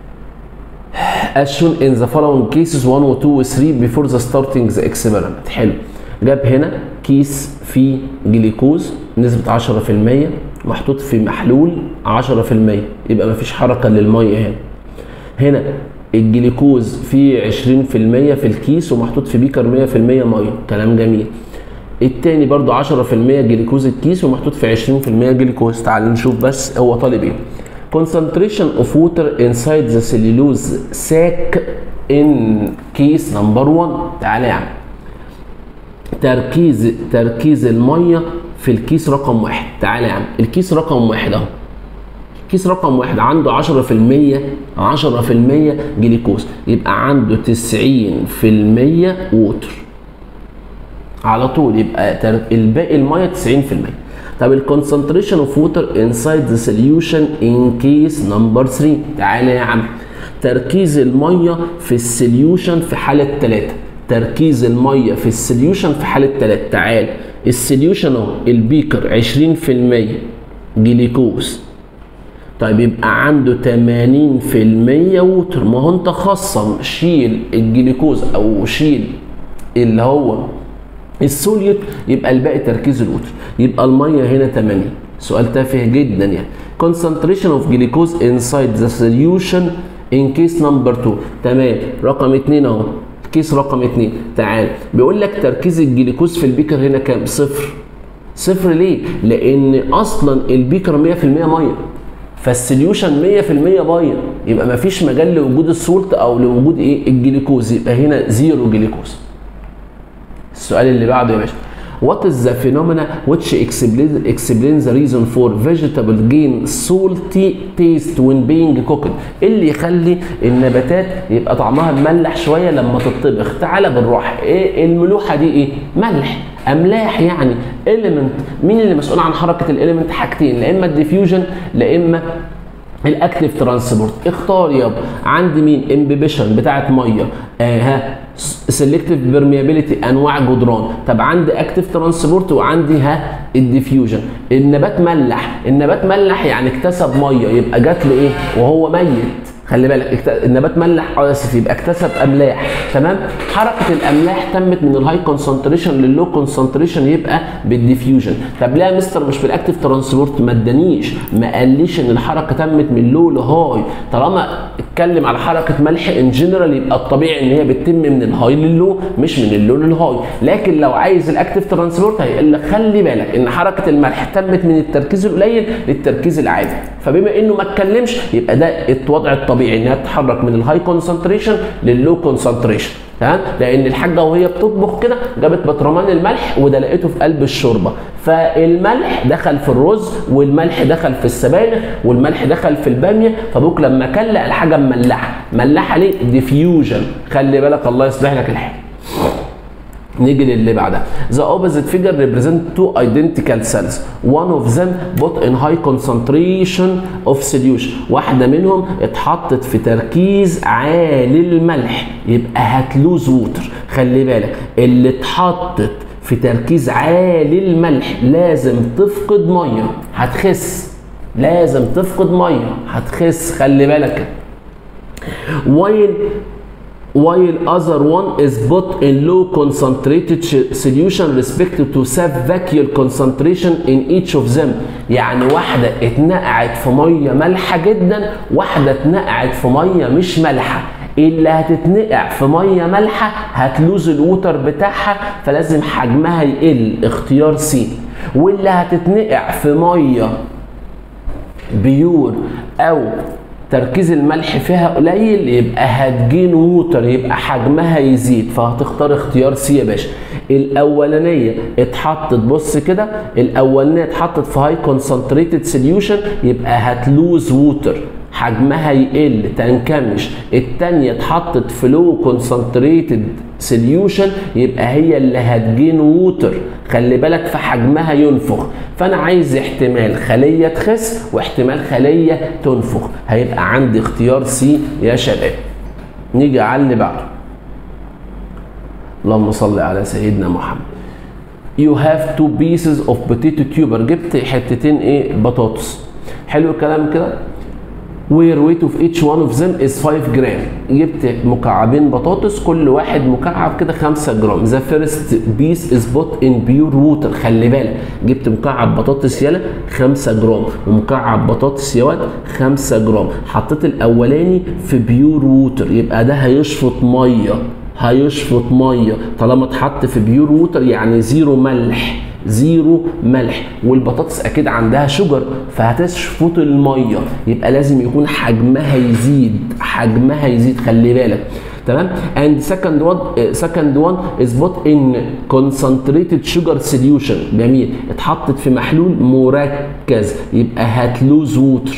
as shown in the following cases 1 و 2 و 3 before the starting the experiment حلو جاب هنا كيس فيه جليكوز نسبة 10% محطوط في محلول 10% يبقى مفيش حركة للمية هنا هنا الجليكوز فيه 20% في الكيس ومحطوط في بيكر 100% ميه كلام جميل التاني برضو 10% جليكوز الكيس ومحطوط في 20% جليكوز تعال نشوف بس هو طالب ايه concentration of water inside the cellulose sac in case number 1 تعالى يا عم تركيز تركيز الميه في الكيس رقم واحد تعالى يا عم الكيس رقم واحد اهو كيس رقم واحد عنده 10% 10% جليكوز يبقى عنده 90% ووتر على طول يبقى الباقي الميه 90% طب الكونسنتريشن اوف ووتر انسايد ذا سوليوشن ان كيس نمبر 3 تعالى يا عم تركيز الميه في السوليوشن في حاله 3 تركيز الميه في السوليوشن في حاله 3 تعال السوليوشن اهو البيكر 20% جليكوز طيب يبقى عنده 80% ووتر ما هو انت خصم شيل الجليكوز او شيل اللي هو السوليوت يبقى الباقي تركيز الوتر يبقى الميه هنا 80 سؤال تافه جدا يعني concentration of glucose inside the solution in case number 2 تمام رقم 2 اهو كيس رقم 2 تعال بيقول لك تركيز الجليكوز في البيكر هنا كام صفر صفر ليه لان اصلا البيكر 100% ميه فالسوليوشن 100% بايظ يبقى ما فيش مجال لوجود السولت او لوجود ايه الجليكوز يبقى هنا زيرو جليكوز السؤال اللي بعده يا باشا What is the phenomena which explains, explains the reason for vegetable gain salty taste when being cooked؟ إيه اللي يخلي النباتات يبقى طعمها مملح شويه لما تطبخ؟ تعالى بالراحه، ايه الملوحه دي ايه؟ ملح، املاح يعني element مين اللي مسؤول عن حركه الاليمنت؟ حاجتين، لا اما الديفيوجن لا اما الاكتيف ترانسبورت اختار يابا عندي مين امبيبيشن بتاعت ميه آه ها سيلكتيف بيرميابيليتي انواع جدران طب عندي اكتيف ترانسبورت وعندي ها الديفيوجن النبات ملح النبات ملح يعني اكتسب ميه يبقى جات له ايه وهو ميت خلي بالك النبات ملح اسف يبقى اكتسب املاح تمام حركه الاملاح تمت من الهاي كونسنتريشن لللو كونسنتريشن يبقى بالديفيوجن طب ليه يا مستر مش بالاكتيف ترانسبورت ما ادانيش ما قاليش ان الحركه تمت من لو لهاي طالما اتكلم على حركه ملح ان جنرال يبقى الطبيعي ان هي بتتم من الهاي لللو مش من اللو للهاي لكن لو عايز الاكتيف ترانسبورت هيقول لك خلي بالك ان حركه الملح تمت من التركيز القليل للتركيز العالي فبما انه ما اتكلمش يبقى ده الوضع الطبيعي انها تتحرك من الهاي كونسنتريشن لللو كونسنتريشن تمام لان الحاجه وهي بتطبخ كده جابت بطرمان الملح وده لقيته في قلب الشوربه فالملح دخل في الرز والملح دخل في السبانخ والملح دخل في الباميه فابوك لما كان لقى الحاجه مملحه ملحه ليه ديفيوجن خلي بالك الله يصلح لك الحال نيجي للي بعدها the opposite figure represent two identical cells one of them put in high concentration of solution واحدة منهم اتحطت في تركيز عالي الملح يبقى هتلوز ووتر خلي بالك اللي اتحطت في تركيز عالي الملح لازم تفقد ميه هتخس لازم تفقد ميه هتخس خلي بالك while while other one is put in low concentrated solution respective to save vacuole concentration in each of them يعني واحدة اتنقعت في مية مالحة جدا واحدة اتنقعت في مية مش مالحة اللي هتتنقع في ميه مالحه هتلوز الوتر بتاعها فلازم حجمها يقل اختيار سي واللي هتتنقع في ميه بيور او تركيز الملح فيها قليل يبقى هتجين ووتر يبقى حجمها يزيد فهتختار اختيار سي يا باشا الاولانيه اتحطت بص كده الاولانيه اتحطت في هاي كونسنتريتد سوليوشن يبقى هتلوز ووتر حجمها يقل تنكمش التانية اتحطت في لو كونسنتريتد سوليوشن يبقى هي اللي هتجين ووتر خلي بالك في حجمها ينفخ فانا عايز احتمال خليه تخس واحتمال خليه تنفخ هيبقى عندي اختيار سي يا شباب نيجي على اللي بعده اللهم صل على سيدنا محمد you have two pieces of potato tuber جبت حتتين ايه بطاطس حلو الكلام كده where weight of each one of them is 5 جرام جبت مكعبين بطاطس كل واحد مكعب كده 5 جرام the first piece is put in pure water خلي بالك جبت مكعب بطاطس يلا 5 جرام ومكعب بطاطس يا ولد 5 جرام حطيت الاولاني في بيور ووتر يبقى ده هيشفط ميه هيشفط ميه طالما اتحط في بيور ووتر يعني زيرو ملح زيرو ملح والبطاطس اكيد عندها شجر فهتشفط الميه يبقى لازم يكون حجمها يزيد حجمها يزيد خلي بالك تمام and second one uh, second one is put in concentrated sugar solution جميل اتحطت في محلول مركز يبقى هتلوز ووتر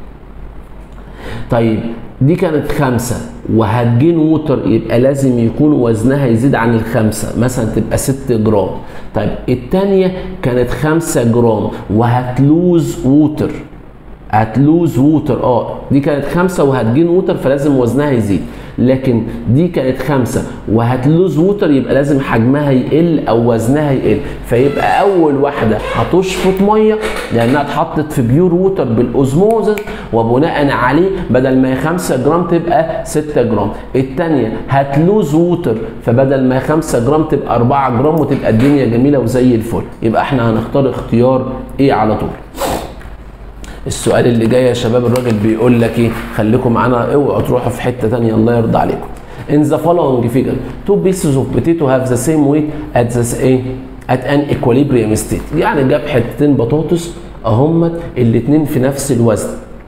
طيب دي كانت خمسة وهتجين ووتر يبقى لازم يكون وزنها يزيد عن الخمسة مثلا تبقى ست جرام طيب التانية كانت خمسة جرام وهتلوز ووتر هتلوز ووتر اه دي كانت خمسة وهتجين ووتر فلازم وزنها يزيد لكن دي كانت خمسة وهتلوز ووتر يبقى لازم حجمها يقل او وزنها يقل فيبقى اول واحدة هتشفط مية لانها اتحطت في بيور ووتر بالاوزموزس وبناء عليه بدل ما هي 5 جرام تبقى 6 جرام الثانيه هتلوز ووتر فبدل ما هي 5 جرام تبقى 4 جرام وتبقى الدنيا جميله وزي الفل يبقى احنا هنختار اختيار ايه على طول السؤال اللي جاي يا شباب الراجل بيقول لك ايه خليكم معانا اوعوا تروحوا في حته ثانيه الله يرضى عليكم In the following figure, two pieces of potato have the same weight at the same at an equilibrium state. يعني جاب حتتين بطاطس اهمت الاتنين في نفس الوزن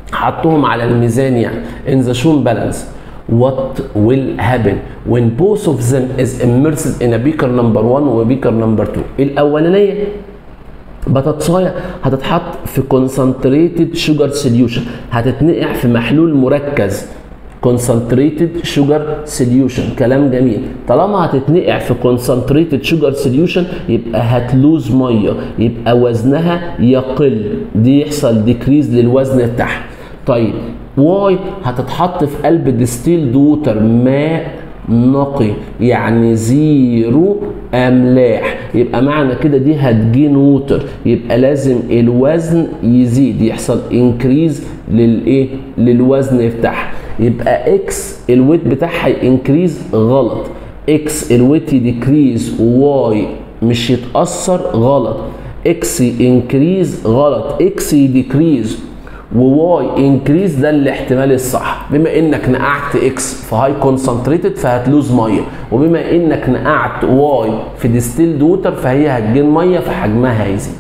حطهم على الميزان يعني in the shown balance what will happen when both of them is immersed in a beaker number 1 و beaker number 2 الاولانيه بطاطسايه هتتحط في concentrated sugar solution هتتنقع في محلول مركز concentrated sugar solution كلام جميل طالما هتتنقع في concentrated sugar solution يبقى هتلوز ميه يبقى وزنها يقل دي يحصل ديكريز للوزن بتاعها طيب واي هتتحط في قلب ديستيلد ووتر ماء نقي يعني زيرو املاح يبقى معنى كده دي هتجين ووتر يبقى لازم الوزن يزيد يحصل انكريز للايه للوزن بتاعها يبقى اكس الويت بتاعها انكريز غلط اكس الويت ديكريز واي مش يتاثر غلط اكس انكريز غلط اكس ديكريز وواي انكريز ده الاحتمال الصح بما انك نقعت اكس في هاي كونسنتريتد فهتلوز ميه وبما انك نقعت واي في ديستيلد ووتر فهي هتجين ميه فحجمها هيزيد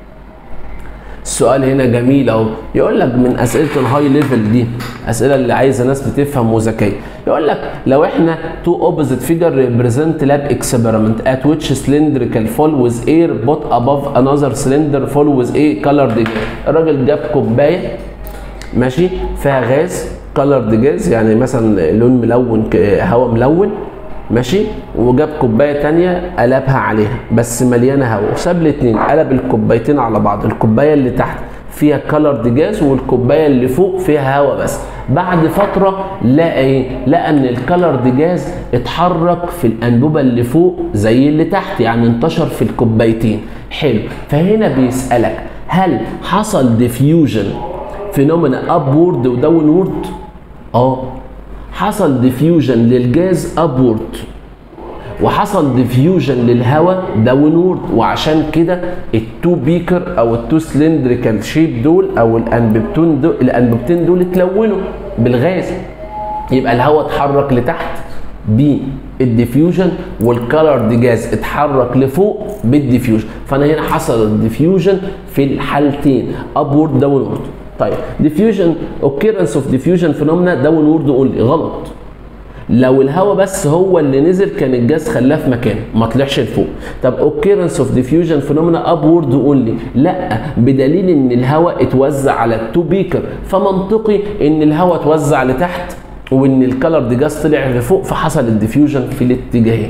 السؤال هنا جميل اهو يقول لك من اسئله الهاي ليفل دي اسئله اللي عايزه ناس بتفهم وذكيه يقول لك لو احنا تو اوبوزيت فيجر ريبريزنت لاب اكسبيرمنت ات ويتش سلندريكال فول ويز اير بوت اباف انذر سلندر فول ويز ايه كولرد الراجل جاب كوبايه ماشي فيها غاز كولرد جاز يعني مثلا لون ملون هواء ملون ماشي وجاب كوبايه تانية قلبها عليها بس مليانه هواء وساب الاتنين قلب الكوبايتين على بعض الكوبايه اللي تحت فيها كولرد جاز والكوبايه اللي فوق فيها هواء بس بعد فتره لقى ايه لقى ان الكولرد جاز اتحرك في الانبوبه اللي فوق زي اللي تحت يعني انتشر في الكوبايتين حلو فهنا بيسالك هل حصل ديفيوجن فينومينا ابورد وداون وورد اه حصل ديفيوجن للجاز ابورد وحصل ديفيوجن للهواء داونورد وعشان كده التو بيكر او التو سلندريكال شيب دول او الانبوبتين دول الانبوبتين دول اتلونوا بالغاز يبقى الهواء اتحرك لتحت بالديفيوجن والكالرد جاز اتحرك لفوق بالديفيوجن فانا هنا حصل الديفيوجن في الحالتين ابورد داونورد طيب ديفيوجن اوكيرنس اوف ديفيوجن فينومينا داونورد اونلي غلط لو الهواء بس هو اللي نزل كان الجاز خلاه في مكانه ما طلعش لفوق طب اوكيرنس اوف ديفيوجن فينومينا ابورد اونلي لا بدليل ان الهواء اتوزع على التو بيكر فمنطقي ان الهواء اتوزع لتحت وان الكلر جاز طلع لفوق فحصل الديفيوجن في الاتجاهين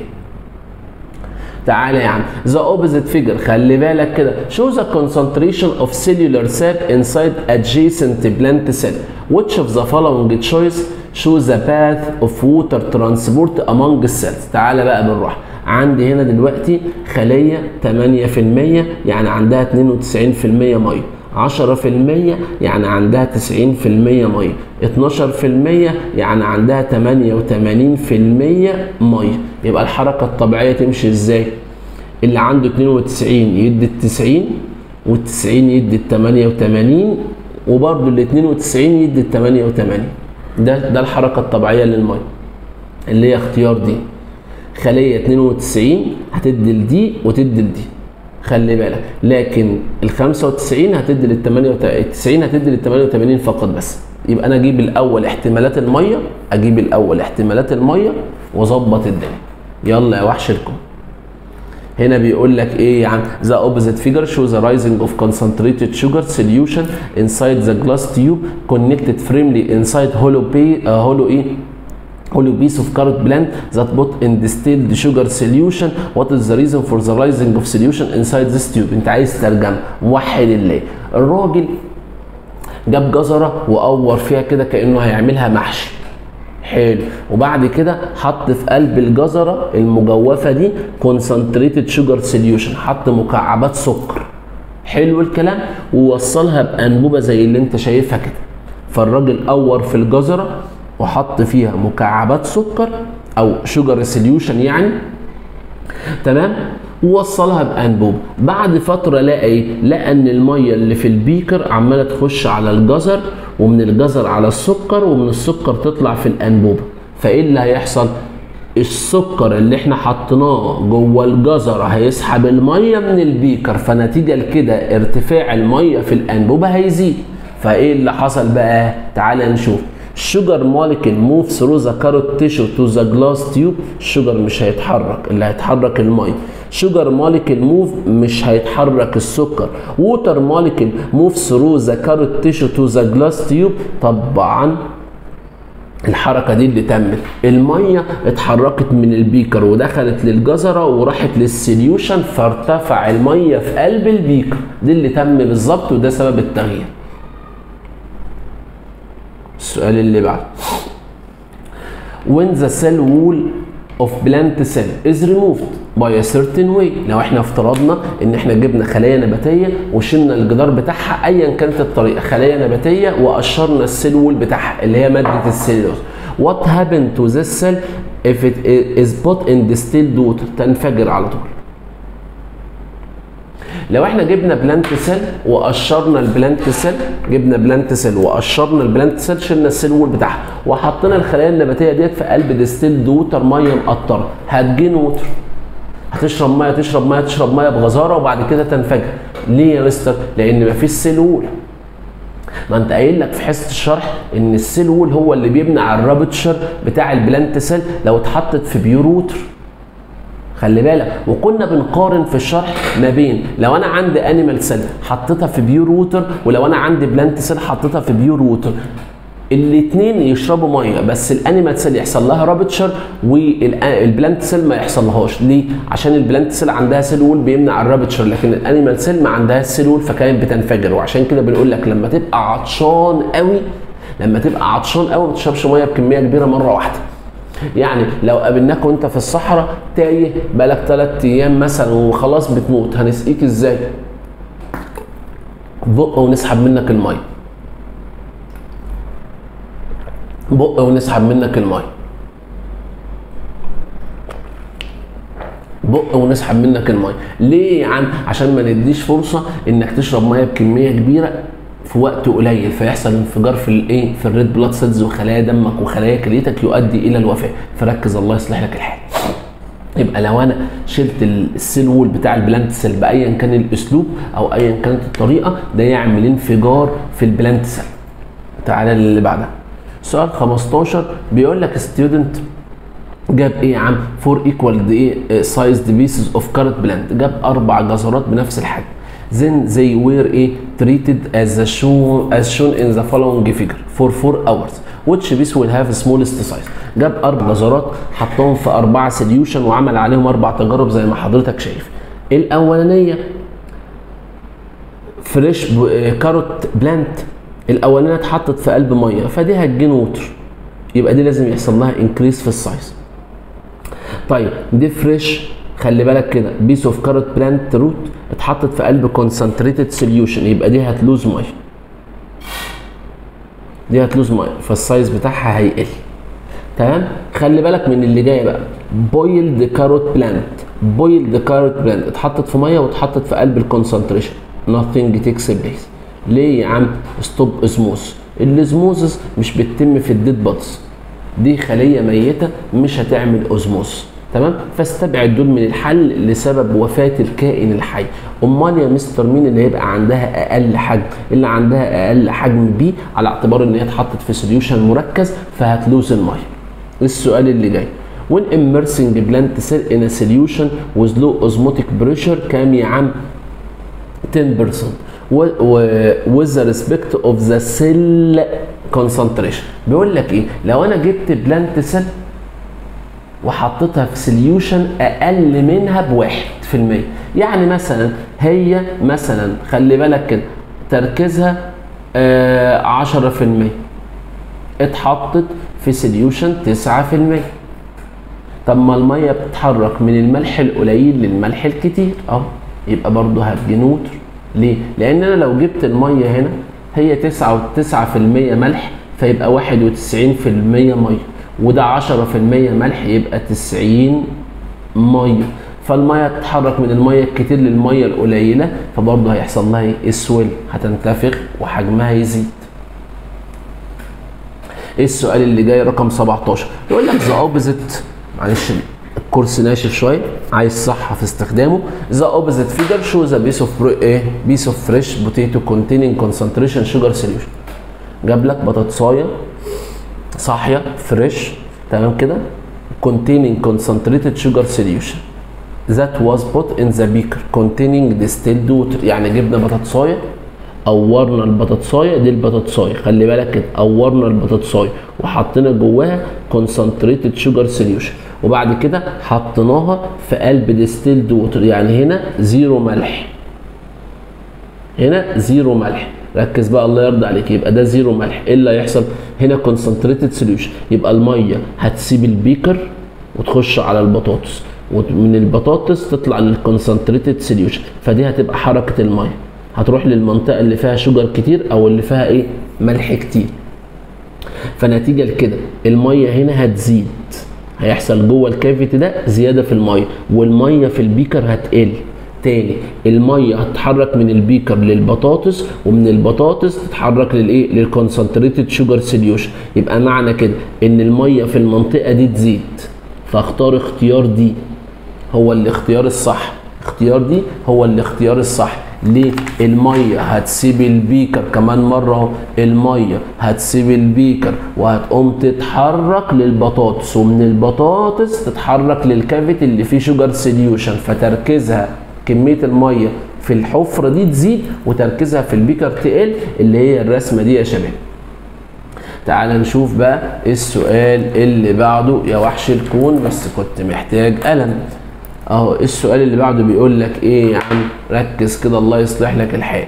تعالى يا عم ذا اوبوزيت فيجر خلي بالك كده شو ذا concentration of cellular sap inside adjacent plant cell which of the following choice show the path of water transport among cells تعالى بقى بالراحه عندي هنا دلوقتي خليه 8% يعني عندها 92% ميه 10% يعني عندها 90% ميه 12% يعني عندها 88% ميه يبقى الحركه الطبيعيه تمشي ازاي اللي عنده 92 يدي ال 90 وال 90 يدي ال 88 وبرده ال 92 يدي ال 88 ده ده الحركه الطبيعيه للميه اللي هي اختيار دي خليه 92 هتدي لدي وتدي لدي خلي بالك لكن ال 95 هتدي لل 98 هتدي لل 88 فقط بس يبقى انا اجيب الاول احتمالات الميه اجيب الاول احتمالات الميه واظبط الدنيا يلا يا وحش الكم هنا بيقول لك ايه يعني the opposite figure shows the rising of concentrated sugar solution inside the glass tube connected firmly inside hollow pay, uh, hollow ايه hollow piece of carrot plant that put in distilled sugar solution what is the reason for the rising of solution inside this tube انت عايز ترجمه وحد الله الراجل جاب جزره وقور فيها كده كانه هيعملها محشي حلو وبعد كده حط في قلب الجزره المجوفه دي كونسنتريتد شوجر سوليوشن حط مكعبات سكر حلو الكلام ووصلها بانبوبه زي اللي انت شايفها كده فالراجل قور في الجزره وحط فيها مكعبات سكر او شوجر سوليوشن يعني تمام ووصلها بانبوب بعد فتره لقى ايه لقى ان الميه اللي في البيكر عماله تخش على الجزر ومن الجزر على السكر ومن السكر تطلع في الانبوبه فايه اللي هيحصل السكر اللي احنا حطيناه جوه الجزره هيسحب الميه من البيكر فنتيجه لكده ارتفاع الميه في الانبوبه هيزيد فايه اللي حصل بقى تعال نشوف الشجر موليكول موف ثرو ذا كاروت تيشو تو ذا جلاس تيوب الشجر مش هيتحرك اللي هيتحرك الميه شجر موليكول موف مش هيتحرك السكر ووتر موليكول موف ثرو ذا كاروت تيشو تو ذا جلاس تيوب طبعا الحركة دي اللي تمت المية اتحركت من البيكر ودخلت للجزرة وراحت للسليوشن فارتفع المية في قلب البيكر دي اللي تم بالظبط وده سبب التغيير السؤال اللي بعده when the cell wall of plant cell is removed by a certain way لو احنا افترضنا ان احنا جبنا خلايا نباتيه وشلنا الجدار بتاعها ايا كانت الطريقه خلايا نباتيه وقشرنا السيل وول بتاعها اللي هي ماده السيلولوز what happened to this cell if it is put in distilled water تنفجر على طول لو احنا جبنا بلانت سيل وقشرنا البلانت سيل جبنا بلانت سيل وقشرنا البلانت سيل شلنا السيل وول بتاعها وحطينا الخلايا النباتيه ديت في قلب ديستيلد ووتر ميه مقطره هتجين ووتر هتشرب ميه تشرب ميه تشرب ميه بغزاره وبعد كده تنفجر ليه يا مستر لان مفيش سيل وول ما انت قايل لك في حصه الشرح ان السيل وول هو اللي بيمنع الرابتشر بتاع البلانت سيل لو اتحطت في بيور ووتر خلي بالك وكنا بنقارن في الشرح ما بين لو انا عندي انيمال سيل حطيتها في بيور ووتر ولو انا عندي بلانت سيل حطيتها في بيور ووتر الاثنين يشربوا ميه بس الانيمال سيل يحصل لها رابتشر والبلانت سيل ما يحصل لهاش ليه عشان البلانت سيل عندها سيل وول بيمنع الرابتشر لكن الانيمال سيل ما عندهاش سيل وول فكانت بتنفجر وعشان كده بنقول لك لما تبقى عطشان قوي لما تبقى عطشان قوي ما تشربش ميه بكميه كبيره مره واحده يعني لو قابلناك وانت في الصحراء تايه بقالك ثلاث ايام مثلا وخلاص بتموت هنسقيك ازاي؟ بق ونسحب منك الميه بق ونسحب منك الميه بق ونسحب منك الميه ليه يا عم عشان ما نديش فرصه انك تشرب ميه بكميه كبيره في وقت قليل فيحصل انفجار في الايه في الريد بلاد سيلز وخلايا دمك وخلايا كليتك يؤدي الى الوفاه فركز الله يصلح لك الحال يبقى لو انا شلت السيل وول بتاع البلانت سيل بايا كان الاسلوب او ايا كانت الطريقه ده يعمل انفجار في البلانت سيل تعالى اللي بعدها سؤال 15 بيقول لك ستودنت جاب ايه يا عم 4 ايكوال ايه سايزد بيسز اوف كارت بلانت جاب اربع جزرات بنفس الحجم then they were a treated as a shown as shown in the following figure for 4 hours which piece will have smallest size جاب اربع جزرات حطهم في اربعه سوليوشن وعمل عليهم اربع تجارب زي ما حضرتك شايف الاولانيه فريش كاروت بلانت الاولانيه اتحطت في قلب ميه فدي هتجين ووتر يبقى دي لازم يحصل لها انكريس في السايز طيب دي فريش خلي بالك كده بيس اوف كاروت بلانت روت اتحطت في قلب كونسنتريتد سوليوشن يبقى دي هتلوز ميه دي هتلوز ميه فالسايز بتاعها هيقل تمام خلي بالك من اللي جاي بقى بويلد كاروت بلانت بويلد كاروت بلانت اتحطت في ميه واتحطت في قلب الكونسنتريشن nothing takes place ليه يا عم ستوب اسموس الاسموسس مش بتتم في الديد بادز دي خليه ميته مش هتعمل اوزموس تمام فاستبعد دول من الحل لسبب وفاه الكائن الحي امال يا مستر مين اللي هيبقى عندها اقل حجم اللي عندها اقل حجم بي على اعتبار ان هي اتحطت في سوليوشن مركز فهتلوز الميه السؤال اللي جاي when immersing plant cell in a solution with low osmotic pressure كام يا عم 10% و, و, with the respect of the cell concentration بيقول لك ايه لو انا جبت بلانت سيل وحطيتها في سوليوشن اقل منها بواحد في المية يعني مثلا هي مثلا خلي بالك كده تركيزها آه عشرة في المية اتحطت في سوليوشن تسعة في المية طب ما المية بتتحرك من الملح القليل للملح الكتير اه يبقى برضه هتجي نوتر ليه؟ لأن أنا لو جبت المية هنا هي تسعة وتسعة في المية ملح فيبقى واحد وتسعين في المية مية وده عشرة في المية ملح يبقى تسعين مية فالمية تتحرك من المية الكتير للمية القليلة فبرضه هيحصل لها اسول هتنتفخ وحجمها يزيد ايه السؤال اللي جاي رقم 17 يقول لك ذا اوبزيت معلش كورس ناشف شويه عايز صحه في استخدامه ذا اوبوزيت فيجر شوز ا بيس اوف ايه بيس اوف فريش بوتيتو كونتيننج كونسنتريشن شوجر سوليوشن جاب لك بطاطسايه صاحيه فريش تمام كده containing concentrated sugar solution that was put in the beaker containing distilled water يعني جبنا بطاطسايه قورنا البطاطسايه دي البطاطسايه خلي بالك كده قورنا البطاطسايه وحطينا جواها concentrated sugar solution وبعد كده حطيناها في قلب ديستيلد ووتر يعني هنا زيرو ملح هنا زيرو ملح ركز بقى الله يرضى عليك يبقى ده زيرو ملح ايه اللي هيحصل هنا كونسنتريتد سوليوشن يبقى الميه هتسيب البيكر وتخش على البطاطس ومن البطاطس تطلع للكونسنتريتد سوليوشن فدي هتبقى حركه الميه هتروح للمنطقه اللي فيها شوجر كتير او اللي فيها ايه ملح كتير فنتيجه لكده الميه هنا هتزيد هيحصل جوه الكافيتي ده زياده في الميه والميه في البيكر هتقل تاني الميه هتتحرك من البيكر للبطاطس ومن البطاطس تتحرك للايه للكونسنتريتد شوجر سوليوشن يبقى معنى كده ان الميه في المنطقه دي تزيد فاختار اختيار دي هو الاختيار الصح اختيار دي هو الاختيار الصح ليه الميه هتسيب البيكر كمان مره اهو الميه هتسيب البيكر وهتقوم تتحرك للبطاطس ومن البطاطس تتحرك للكافيتي اللي فيه شوجر سوليوشن فتركيزها كميه الميه في الحفره دي تزيد وتركيزها في البيكر تقل اللي هي الرسمه دي يا شباب تعال نشوف بقى السؤال اللي بعده يا وحش الكون بس كنت محتاج قلم اهو السؤال اللي بعده بيقول لك ايه يا عم ركز كده الله يصلح لك الحال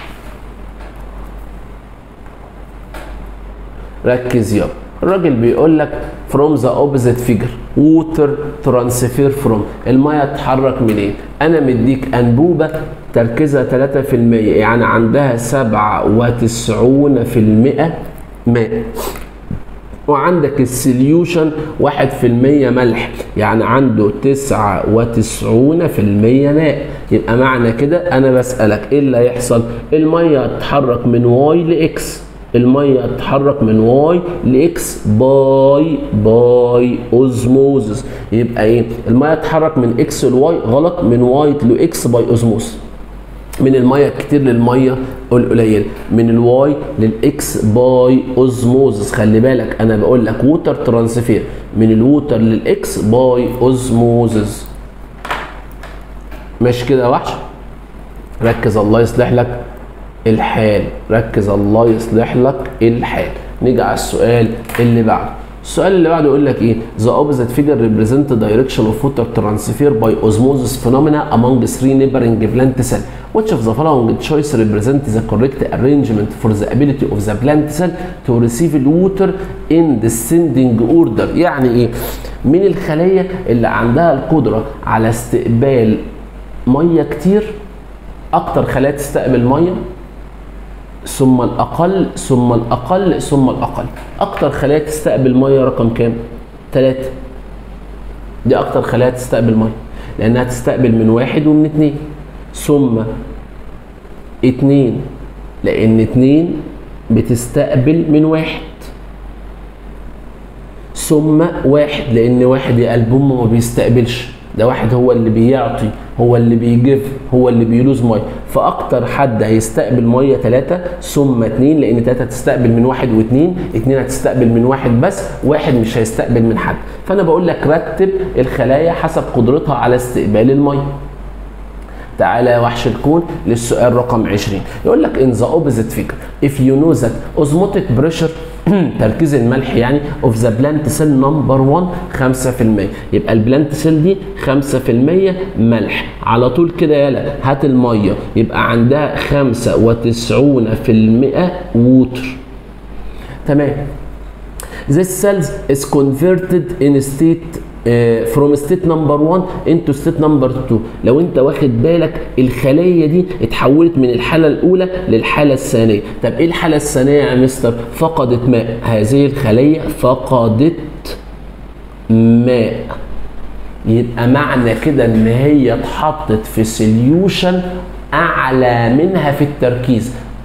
ركز يابا الراجل بيقول لك from the opposite figure water transfer from الميه تتحرك منين انا مديك انبوبه تركيزها 3% يعني عندها 97% ماء وعندك السليوشن 1% ملح يعني عنده 99% ماء يبقى معنى كده انا بسالك ايه اللي هيحصل الميه هتتحرك من واي لاكس الميه هتتحرك من واي لاكس باي باي اوزموزس يبقى ايه الميه هتتحرك من اكس لواي غلط من واي لاكس باي اوزموزس من الميه الكتير للميه القليله من الواي للاكس باي اوزموزس خلي بالك انا بقول لك ووتر ترانسفير من الووتر للاكس باي اوزموزس ماشي كده يا وحش ركز الله يصلح لك الحال ركز الله يصلح لك الحال نيجي على السؤال اللي بعده السؤال اللي بعده يقول لك ايه the opposite figure represent the direction of water transfer by osmosis phenomena among three neighboring plant cell which of the following choice represent the correct arrangement for the ability of the plant cell to receive the water in descending order يعني ايه من الخلايا اللي عندها القدره على استقبال ميه كتير اكتر خلايا تستقبل ميه ثم الاقل ثم الاقل ثم الاقل اكتر خلايا تستقبل ميه رقم كام ثلاثة دي اكتر خلايا تستقبل ميه لانها تستقبل من واحد ومن اتنين ثم اتنين لان اتنين بتستقبل من واحد ثم واحد لان واحد يا قلب امه ما بيستقبلش ده واحد هو اللي بيعطي هو اللي بيجف هو اللي بيلوز ميه فاكتر حد هيستقبل ميه ثلاثة ثم اتنين لان ثلاثة هتستقبل من واحد واثنين اتنين هتستقبل من واحد بس واحد مش هيستقبل من حد فانا بقول لك رتب الخلايا حسب قدرتها على استقبال الميه تعالى يا وحش الكون للسؤال رقم 20 يقول لك in the opposite figure if you know that osmotic pressure تركيز الملح يعني اوف ذا بلانت سيل نمبر 1 5% يبقى البلانت سيل دي 5% ملح على طول كده يلا هات الميه يبقى عندها 95% ووتر تمام This cells is converted in state uh, from state number 1 into state number 2 لو انت واخد بالك الخليه دي اتحولت من الحاله الاولى للحاله الثانيه طب ايه الحاله الثانيه يا مستر فقدت ماء هذه الخليه فقدت ماء يبقى معنى كده ان هي اتحطت في سوليوشن اعلى منها في التركيز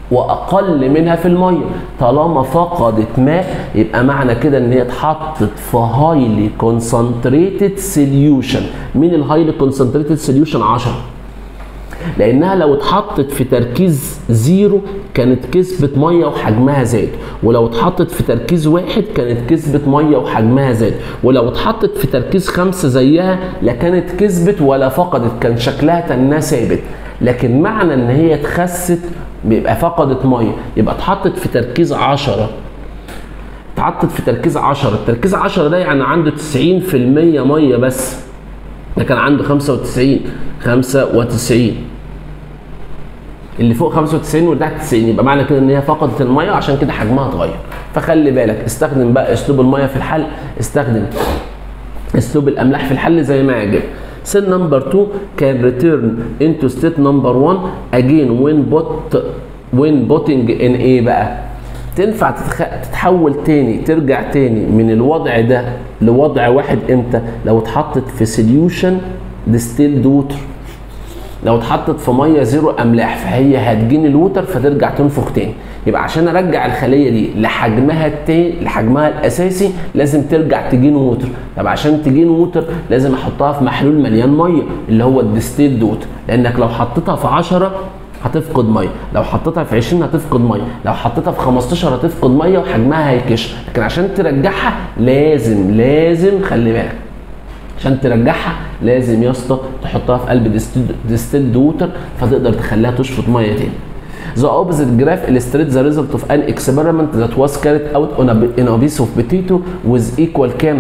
واقل منها في الميه طالما فقدت ماء يبقى معنى كده ان هي اتحطت في هايلي كونسنتريتد سوليوشن مين الهايلي كونسنتريتد سوليوشن 10 لانها لو اتحطت في تركيز زيرو كانت كسبت ميه وحجمها زاد ولو اتحطت في تركيز واحد كانت كسبت ميه وحجمها زاد ولو اتحطت في تركيز خمسة زيها لا كانت كسبت ولا فقدت كان شكلها تنها ثابت لكن معنى ان هي اتخست بيبقى فقدت ميه يبقى اتحطت في تركيز 10 اتحطت في تركيز 10 التركيز 10 ده يعني عنده 90% ميه بس ده كان عنده 95 95 اللي فوق 95 وتحت 90 يبقى معنى كده ان هي فقدت الميه عشان كده حجمها اتغير فخلي بالك استخدم بقى اسلوب الميه في الحل استخدم اسلوب الاملاح في الحل زي ما يعجبك Cell number 2 can return into state number 1 again when put when putting in ايه بقى؟ تنفع تتخ... تتحول تاني ترجع تاني من الوضع ده لوضع واحد امتى؟ لو اتحطت في سوليوشن ديستيلد ووتر لو اتحطت في ميه زيرو املاح فهي هتجين الوتر فترجع تنفخ تاني يبقى عشان ارجع الخليه دي لحجمها التاني لحجمها الاساسي لازم ترجع تجين ووتر طب عشان تجين ووتر لازم احطها في محلول مليان ميه اللي هو الديستيلد ووتر لانك لو حطيتها في 10 هتفقد ميه لو حطيتها في 20 هتفقد ميه لو حطيتها في 15 هتفقد ميه وحجمها هيكش لكن عشان ترجعها لازم لازم خلي بالك عشان ترجعها لازم يا اسطى تحطها في قلب ديستيلد ووتر فتقدر تخليها تشفط ميه تاني The opposite graph illustrates the result of an experiment that was carried out on a, in a piece of potato with equal كام؟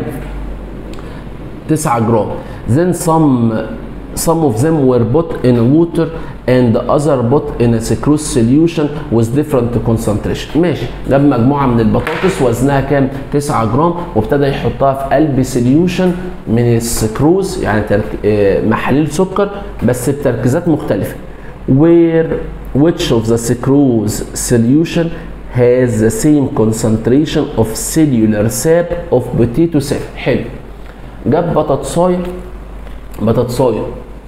9 جرام. Then some some of them were put in water and the other put in a sucrose solution with different concentration ماشي جاب مجموعه من البطاطس وزنها كام 9 جرام وابتدى يحطها في قلب سوليوشن من السكروز يعني ترك... محاليل سكر بس بتركيزات مختلفه where which of the sucrose solution has the same concentration of cellular sap of potato sap حلو جاب بطاطسايه بطاطسايه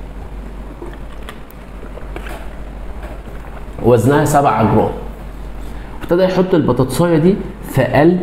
وزنها 7 جرام ابتدى يحط البطاطسايه دي في قلب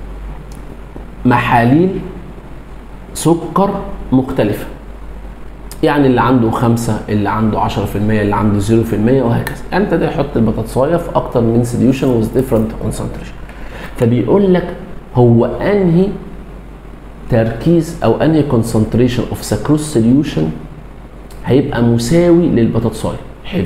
محاليل سكر مختلفة يعني اللي عنده خمسة اللي عنده 10% اللي عنده 0% وهكذا يعني ابتدى يحط البطاطسايه في اكتر من سوليوشن وذ ديفرنت كونسنتريشن فبيقول لك هو انهي تركيز او انهي كونسنتريشن اوف سكروز سوليوشن هيبقى مساوي للبطاطسايه حلو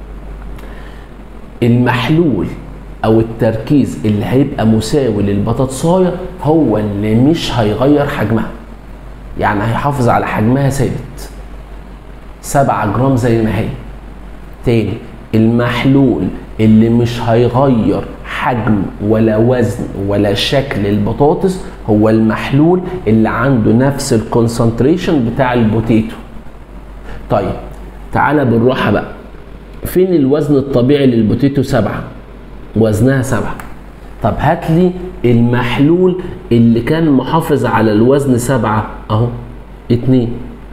المحلول او التركيز اللي هيبقى مساوي للبطاطسايه هو اللي مش هيغير حجمها يعني هيحافظ على حجمها ثابت 7 جرام زي ما هي تاني المحلول اللي مش هيغير حجم ولا وزن ولا شكل البطاطس هو المحلول اللي عنده نفس الكونسنتريشن بتاع البوتيتو طيب تعالى بالراحه بقى فين الوزن الطبيعي للبوتيتو سبعة وزنها سبعة طب هات لي المحلول اللي كان محافظ على الوزن سبعة اهو اتنين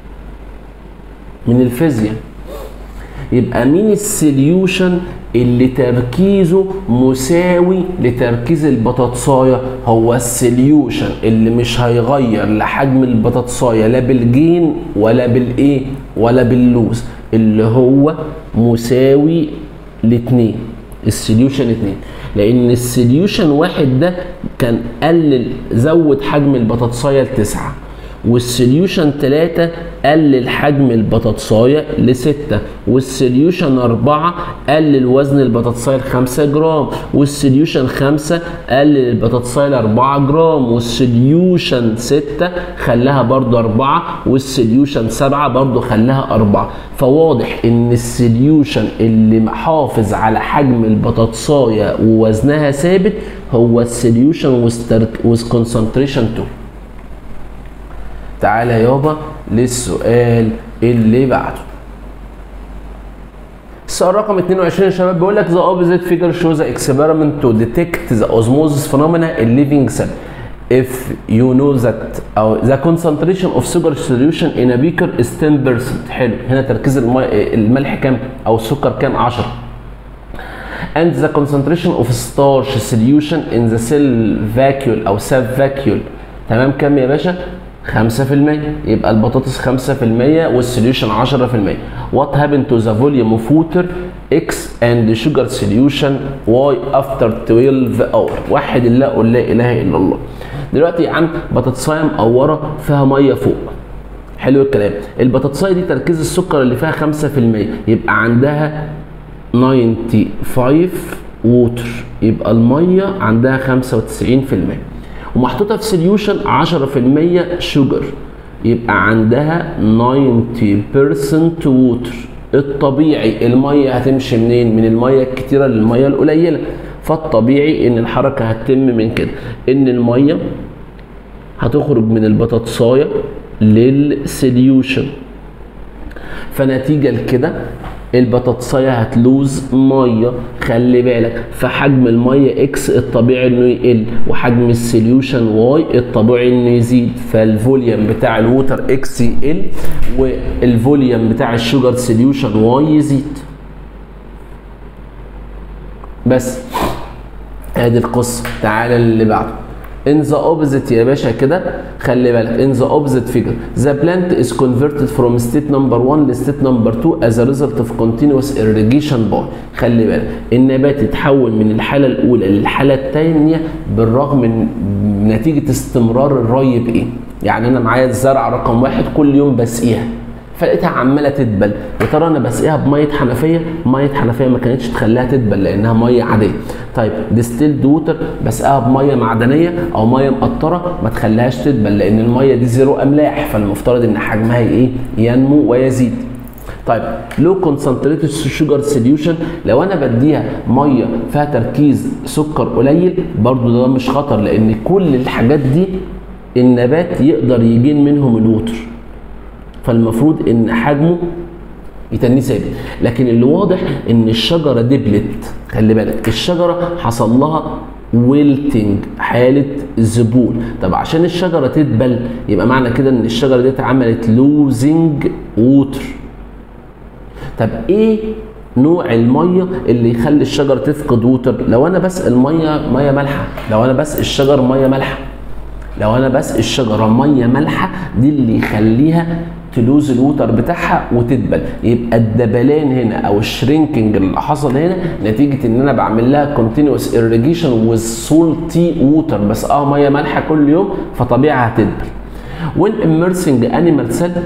من الفيزياء يبقى مين السوليوشن اللي تركيزه مساوي لتركيز البطاطسايه هو السوليوشن اللي مش هيغير لحجم البطاطسايه لا بالجين ولا بالايه ولا باللوز اللي هو مساوي لاتنين السوليوشن اتنين لان السوليوشن واحد ده كان قلل زود حجم البطاطسايه لتسعه والسوليوشن 3 قلل حجم البطاطسايه لستة والسوليوشن 4 قلل وزن البطاطسايه ل 5 جرام والسوليوشن 5 قلل البطاطسايه ل 4 جرام والسوليوشن 6 خلاها برضو 4 والسوليوشن 7 برضو خلاها 4 فواضح ان السوليوشن اللي محافظ على حجم البطاطسايه ووزنها ثابت هو السوليوشن with concentration 2 تعالى يابا للسؤال اللي بعده السؤال رقم 22 يا شباب بيقول لك the opposite figure shows an experiment to detect the osmosis phenomena in living cell if you know that أو the concentration of sugar solution in a beaker is 10% حلو هنا تركيز المي... الملح كام او السكر كام 10 and the concentration of starch solution in the cell vacuole او sub vacuole تمام كام يا باشا 5% يبقى البطاطس 5% والسوليوشن 10% what happened to the volume of water x and sugar solution y after 12 hour واحد الله قل لا اله الا الله دلوقتي يا عم بطاطسايه مقوره فيها ميه فوق حلو الكلام البطاطسايه دي تركيز السكر اللي فيها 5% يبقى عندها 95 ووتر يبقى الميه عندها 95% ومحطوطه في سوليوشن 10% شوجر يبقى عندها 90% ووتر الطبيعي الميه هتمشي منين من الميه الكتيره للميه القليله فالطبيعي ان الحركه هتتم من كده ان الميه هتخرج من البطاطسايه للسوليوشن فنتيجه لكده البطاطسايه هتلوز ميه خلي بالك فحجم الميه اكس الطبيعي انه يقل وحجم السوليوشن واي الطبيعي انه يزيد فالفوليوم بتاع الووتر اكس يقل والفوليوم بتاع الشوجر سوليوشن واي يزيد بس ادي القصه تعالى اللي بعده in the opposite يا باشا كده خلي بالك in the opposite figure the plant is converted from state number 1 ل state number 2 as a result of continuous irrigation by خلي بالك النبات يتحول من الحالة الأولى للحالة الثانية بالرغم من نتيجة استمرار الري بإيه؟ يعني أنا معايا الزرع رقم واحد كل يوم بسقيها فلقيتها عماله تدبل يا ترى انا بسقيها بميه حنفيه ميه حنفيه ما كانتش تخليها تدبل لانها ميه عاديه طيب ديستيلد ووتر بسقيها بميه معدنيه او ميه مقطره ما تخليهاش تدبل لان الميه دي زيرو املاح فالمفترض ان حجمها ايه ينمو ويزيد طيب لو كونسنتريتد شوجر سوليوشن لو انا بديها ميه فيها تركيز سكر قليل برضو ده مش خطر لان كل الحاجات دي النبات يقدر يجين منهم الوتر فالمفروض ان حجمه يتنيه ثابت لكن اللي واضح ان الشجره دبلت خلي بالك الشجره حصل لها ويلتنج حاله ذبول طب عشان الشجره تدبل يبقى معنى كده ان الشجره دي عملت لوزنج ووتر طب ايه نوع الميه اللي يخلي الشجر تفقد ووتر لو انا بس الميه ميه مالحه لو انا بس الشجر ميه مالحه لو انا بس الشجره ميه مالحه دي اللي يخليها تلوز الوتر بتاعها وتدبل يبقى الدبلان هنا او الشرينكينج اللي حصل هنا نتيجه ان انا بعمل لها كونتينوس irrigation with salty water بس اه ميه مالحه كل يوم فطبيعي هتدبل when immersing animal cell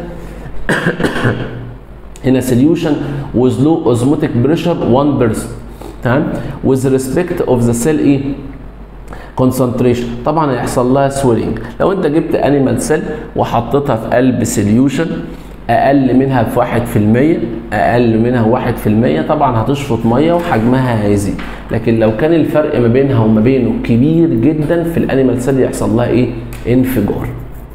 in a solution with low osmotic pressure 1% تمام with respect of the cell ايه كونسنتريشن طبعا هيحصل لها سويلنج لو انت جبت انيمال سيل وحطيتها في قلب سوليوشن اقل منها في 1% اقل منها 1% طبعا هتشفط ميه وحجمها هيزيد لكن لو كان الفرق ما بينها وما بينه كبير جدا في الانيمال سيل يحصل لها ايه انفجار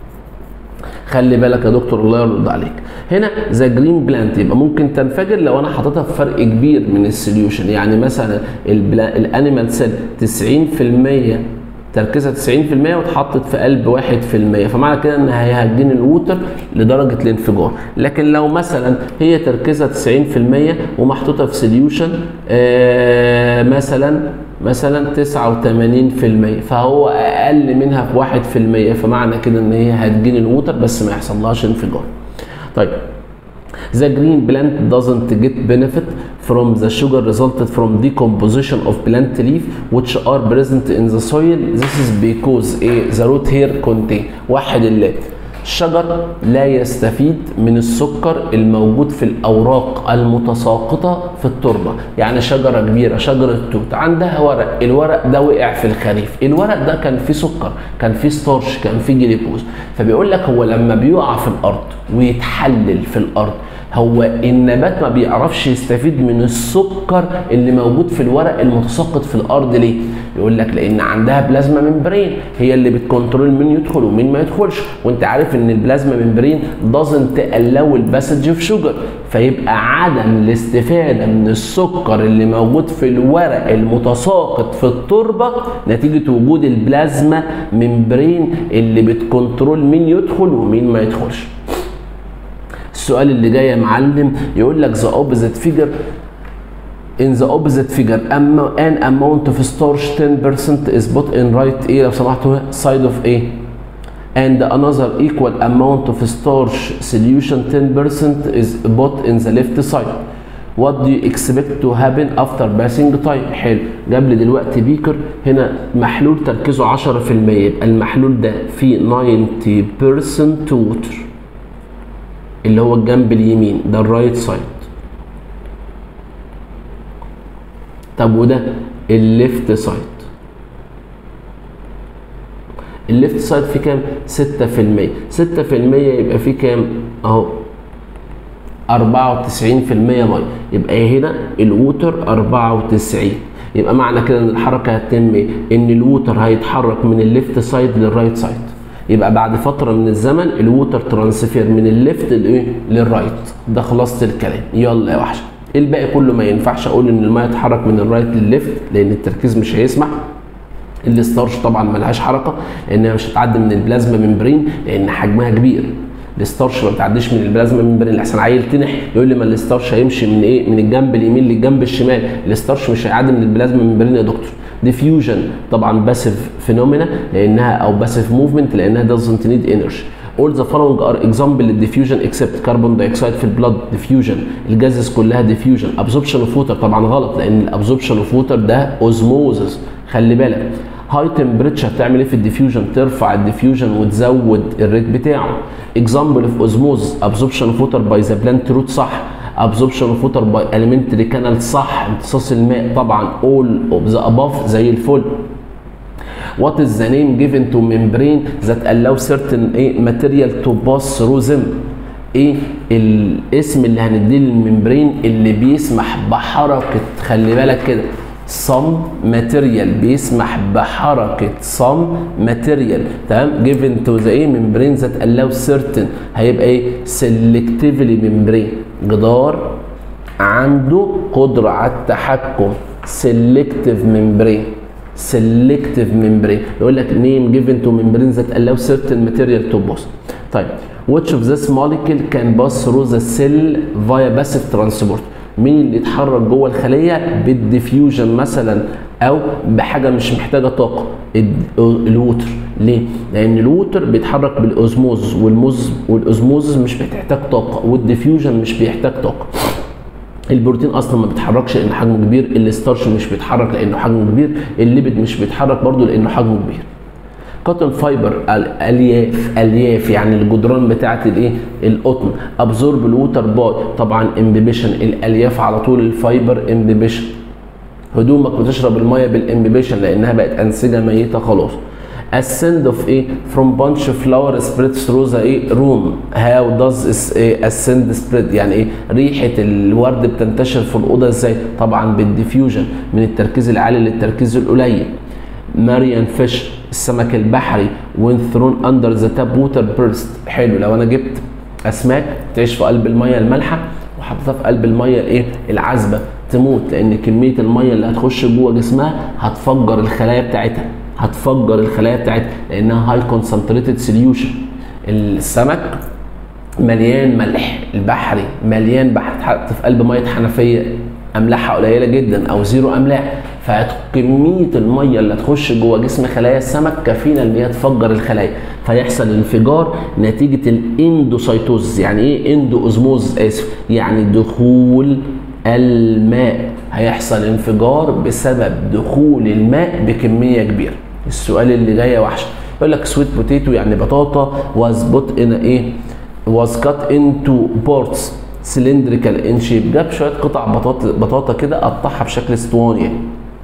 خلي بالك يا دكتور الله يرضى عليك هنا ذا جرين بلانت يبقى ممكن تنفجر لو انا حاططها في فرق كبير من السوليوشن يعني مثلا الانيمال سيل 90% تركيزها 90% واتحطت في قلب 1% فمعنى كده ان هي هتجين الووتر لدرجه الانفجار لكن لو مثلا هي تركيزها 90% ومحطوطه في سوليوشن آه مثلا مثلا 89% فهو اقل منها في 1% فمعنى كده ان هي هتجين الووتر بس ما يحصلهاش انفجار طيب The green plant doesn't get benefit from the sugar resulted from decomposition of plant leaf which are present in the soil. This is because a the root hair contain واحد اللي الشجر لا يستفيد من السكر الموجود في الاوراق المتساقطه في التربه يعني شجره كبيره شجره توت عندها ورق الورق ده وقع في الخريف الورق ده كان فيه سكر كان فيه ستارش كان فيه جليكوز فبيقول لك هو لما بيقع في الارض ويتحلل في الارض هو النبات ما بيعرفش يستفيد من السكر اللي موجود في الورق المتساقط في الارض ليه؟ يقول لك لان عندها بلازما ممبرين هي اللي بتكنترول مين يدخل ومين ما يدخلش وانت عارف ان البلازما ممبرين doesn't allow الباسج اوف شوجر فيبقى عدم الاستفاده من السكر اللي موجود في الورق المتساقط في التربه نتيجه وجود البلازما ممبرين اللي بتكنترول مين يدخل ومين ما يدخلش السؤال اللي جاي يا معلم يقول لك ذا اوبوزيت فيجر in the opposite figure أما an amount of starch 10% is put in right ايه لو سمحتوا side of ايه and another equal amount of starch solution 10% is put in the left side what do you expect to happen after passing time حلو جاب لي دلوقتي بيكر هنا محلول تركيزه 10% يبقى المحلول ده فيه 90% ووتر اللي هو الجنب اليمين ده الرايت سايد طب وده الليفت سايد الليفت سايد فيه كام 6% 6% يبقى فيه كام اهو 94% ميه يبقى هنا الووتر 94 يبقى معنى كده ان الحركه هتتم ايه؟ ان الووتر هيتحرك من الليفت سايد للرايت سايد يبقى بعد فتره من الزمن الووتر ترانسفير من الليفت لايه للرايت ده خلاصه الكلام يلا يا وحشه الباقي كله ما ينفعش اقول ان الميه تتحرك من الرايت للليفت لان التركيز مش هيسمح الستارش طبعا ملهاش حركه لانها مش هتعدي من البلازما ممبرين لان حجمها كبير الستارش ما بتعديش من البلازما ممبرين احسن عيل تنح يقول لي ما الستارش هيمشي من ايه من الجنب اليمين للجنب الشمال الستارش مش هيعدي من البلازما ممبرين يا دكتور ديفيوجن طبعا باسيف فينومينا لانها او باسيف موفمنت لانها doesn't need energy all the following are example للديفيوجن except كربون دايوكسيد في البلاد ديفيوجن الجازز كلها ديفيوجن ابزوربشن اوف ووتر طبعا غلط لان الابزوربشن اوف ووتر ده اوزموزس خلي بالك هاي تمبريتشر تعمل ايه في الديفيوجن ترفع الديفيوجن وتزود الريت بتاعه اكزامبل اوف اوزموز ابزوربشن اوف ووتر باي ذا بلانت روت صح ابزوربشن اوف ووتر باي اليمنتري كانال صح امتصاص الماء طبعا اول اوف ذا اباف زي الفل what is the name given to membrane that allow certain ايه material to pass through them ايه الاسم اللي هنديه للممبرين اللي بيسمح بحركه خلي بالك كده some material بيسمح بحركة some material تمام given to the ايه membrane that allow certain هيبقى ايه selectively membrane جدار عنده قدرة على التحكم selective membrane selective membrane يقول لك name given to membrane that allow certain material to pass طيب which of this molecule can pass through the cell via passive transport مين اللي يتحرك جوه الخليه بالديفيوجن مثلا او بحاجه مش محتاجه طاقه الووتر ليه لان الووتر بيتحرك بالاوزموز والموز والاوزموز مش بتحتاج طاقه والديفيوجن مش بيحتاج طاقه البروتين اصلا ما بيتحركش لان حجمه كبير الستارش مش بيتحرك لانه حجمه كبير الليبيد مش بيتحرك برضه لانه حجمه كبير كوتن فايبر الياف الياف يعني الجدران بتاعه الايه القطن ابزورب الووتر باي طبعا امبيبيشن الالياف على طول الفايبر امبيبيشن هدومك بتشرب الميه بالامبيبيشن لانها بقت انسجه ميته خلاص ascend of ايه from bunch of flower spread through the ايه room how does ايه ascend spread يعني ايه ريحه الورد بتنتشر في الاوضه ازاي طبعا بالديفيوجن من التركيز العالي للتركيز القليل ماريان فيش السمك البحري وين ثرون اندر ذا تاب ووتر بيرست حلو لو انا جبت اسماك تعيش في قلب الميه المالحه وحطيتها في قلب الميه الايه العذبه تموت لان كميه الميه اللي هتخش جوه جسمها هتفجر الخلايا بتاعتها هتفجر الخلايا بتاعتها لانها هاي كونسنتريتد سوليوشن السمك مليان ملح البحري مليان بحر اتحط في قلب ميه حنفيه املاحها قليله جدا او زيرو املاح فكميه الميه اللي هتخش جوه جسم خلايا السمك كفيله ان هي تفجر الخلايا فيحصل انفجار نتيجه الاندوسيتوز يعني ايه اندو اوزموز اسف يعني دخول الماء هيحصل انفجار بسبب دخول الماء بكميه كبيره السؤال اللي جاي يا وحش يقول لك سويت بوتيتو يعني بطاطا was put in ايه was cut into parts cylindrical in shape جاب شويه قطع بطاطا بطاطا كده قطعها بشكل اسطواني يعني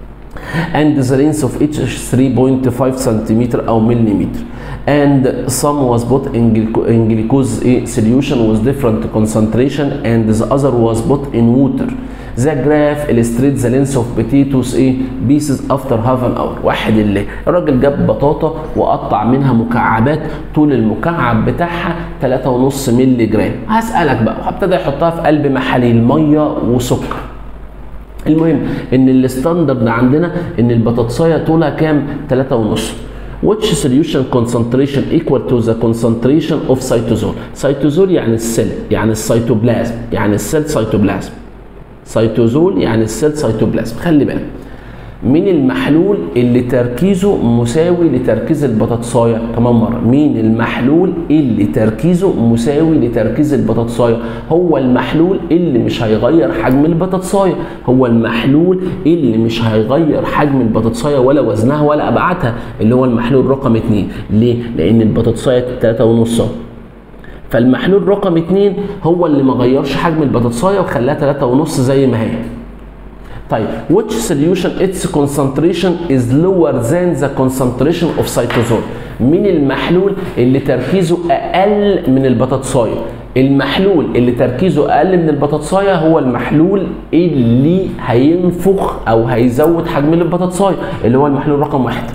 and the length of each 3.5 سنتيمتر او مليمتر and some was put in, gluco- in glucose eh, solution with different concentration and the other was put in water the graph illustrates the length of potatoes ايه pieces after half an hour واحد اللي الراجل جاب بطاطا وقطع منها مكعبات طول المكعب بتاعها 3.5 مللي جرام هسألك بقى وابتدى يحطها في قلب محاليل ميه وسكر المهم ان الستاندرد عندنا ان البطاطسايه طولها كام 3 ونص which solution concentration equal to the concentration of cytosol cytosol يعني السيل يعني السيتوبلازم يعني السيل سيتوبلازم سيتوزول يعني السيل سيتوبلازم خلي بالك مين المحلول اللي تركيزه مساوي لتركيز البطاطسايه كمان مره مين المحلول اللي تركيزه مساوي لتركيز البطاطسايه هو المحلول اللي مش هيغير حجم البطاطسايه هو المحلول اللي مش هيغير حجم البطاطسايه ولا وزنها ولا ابعادها اللي هو المحلول رقم 2 ليه لان البطاطسايه 3.5 فالمحلول رقم 2 هو اللي ما غيرش حجم البطاطسايه وخلاها 3.5 زي ما هي طيب which solution its concentration is lower than the concentration of cytosol مين المحلول اللي تركيزه اقل من البطاطسايه المحلول اللي تركيزه اقل من البطاطسايه هو المحلول اللي هينفخ او هيزود حجم البطاطسايه اللي هو المحلول رقم واحد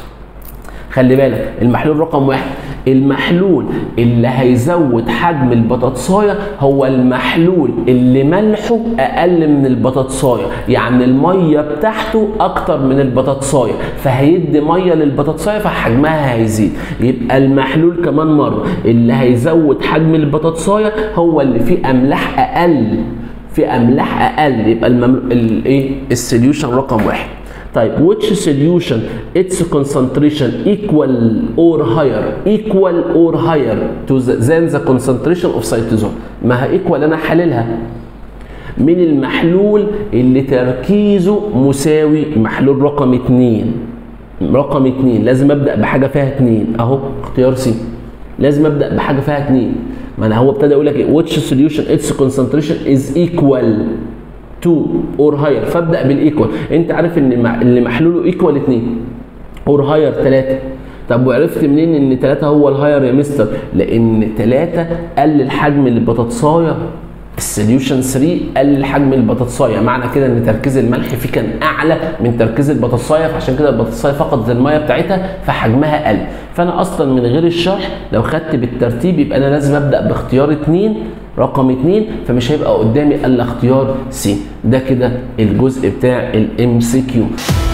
خلي بالك المحلول رقم واحد المحلول اللي هيزود حجم البطاطسايه هو المحلول اللي ملحه اقل من البطاطسايه يعني الميه بتاعته اكتر من البطاطسايه فهيدي ميه للبطاطسايه فحجمها هيزيد يبقى المحلول كمان مره اللي هيزود حجم البطاطسايه هو اللي فيه املاح اقل في املاح اقل يبقى الايه السوليوشن رقم واحد طيب which solution its concentration equal or higher equal or higher to the, than the concentration of cytosol ما هي equal انا حللها من المحلول اللي تركيزه مساوي محلول رقم 2 رقم 2 لازم ابدا بحاجه فيها 2 اهو اختيار سي لازم ابدا بحاجه فيها 2 ما انا هو ابتدى يقول لك ايه which solution its concentration is equal 2 اور هاير فابدا بالايكوال انت عارف ان اللي محلوله ايكوال 2 اور هاير 3 طب وعرفت منين ان 3 هو الهاير يا مستر لان 3 قلل حجم البطاطسايه السوليوشن 3 قلل حجم البطاطسايه معنى كده ان تركيز الملح فيه كان اعلى من تركيز البطاطسايه فعشان كده البطاطسايه فقدت الميه بتاعتها فحجمها قل فانا اصلا من غير الشرح لو خدت بالترتيب يبقى انا لازم ابدا باختيار 2 رقم 2 فمش هيبقى قدامي الا اختيار سي ده كده الجزء بتاع الام سي كيو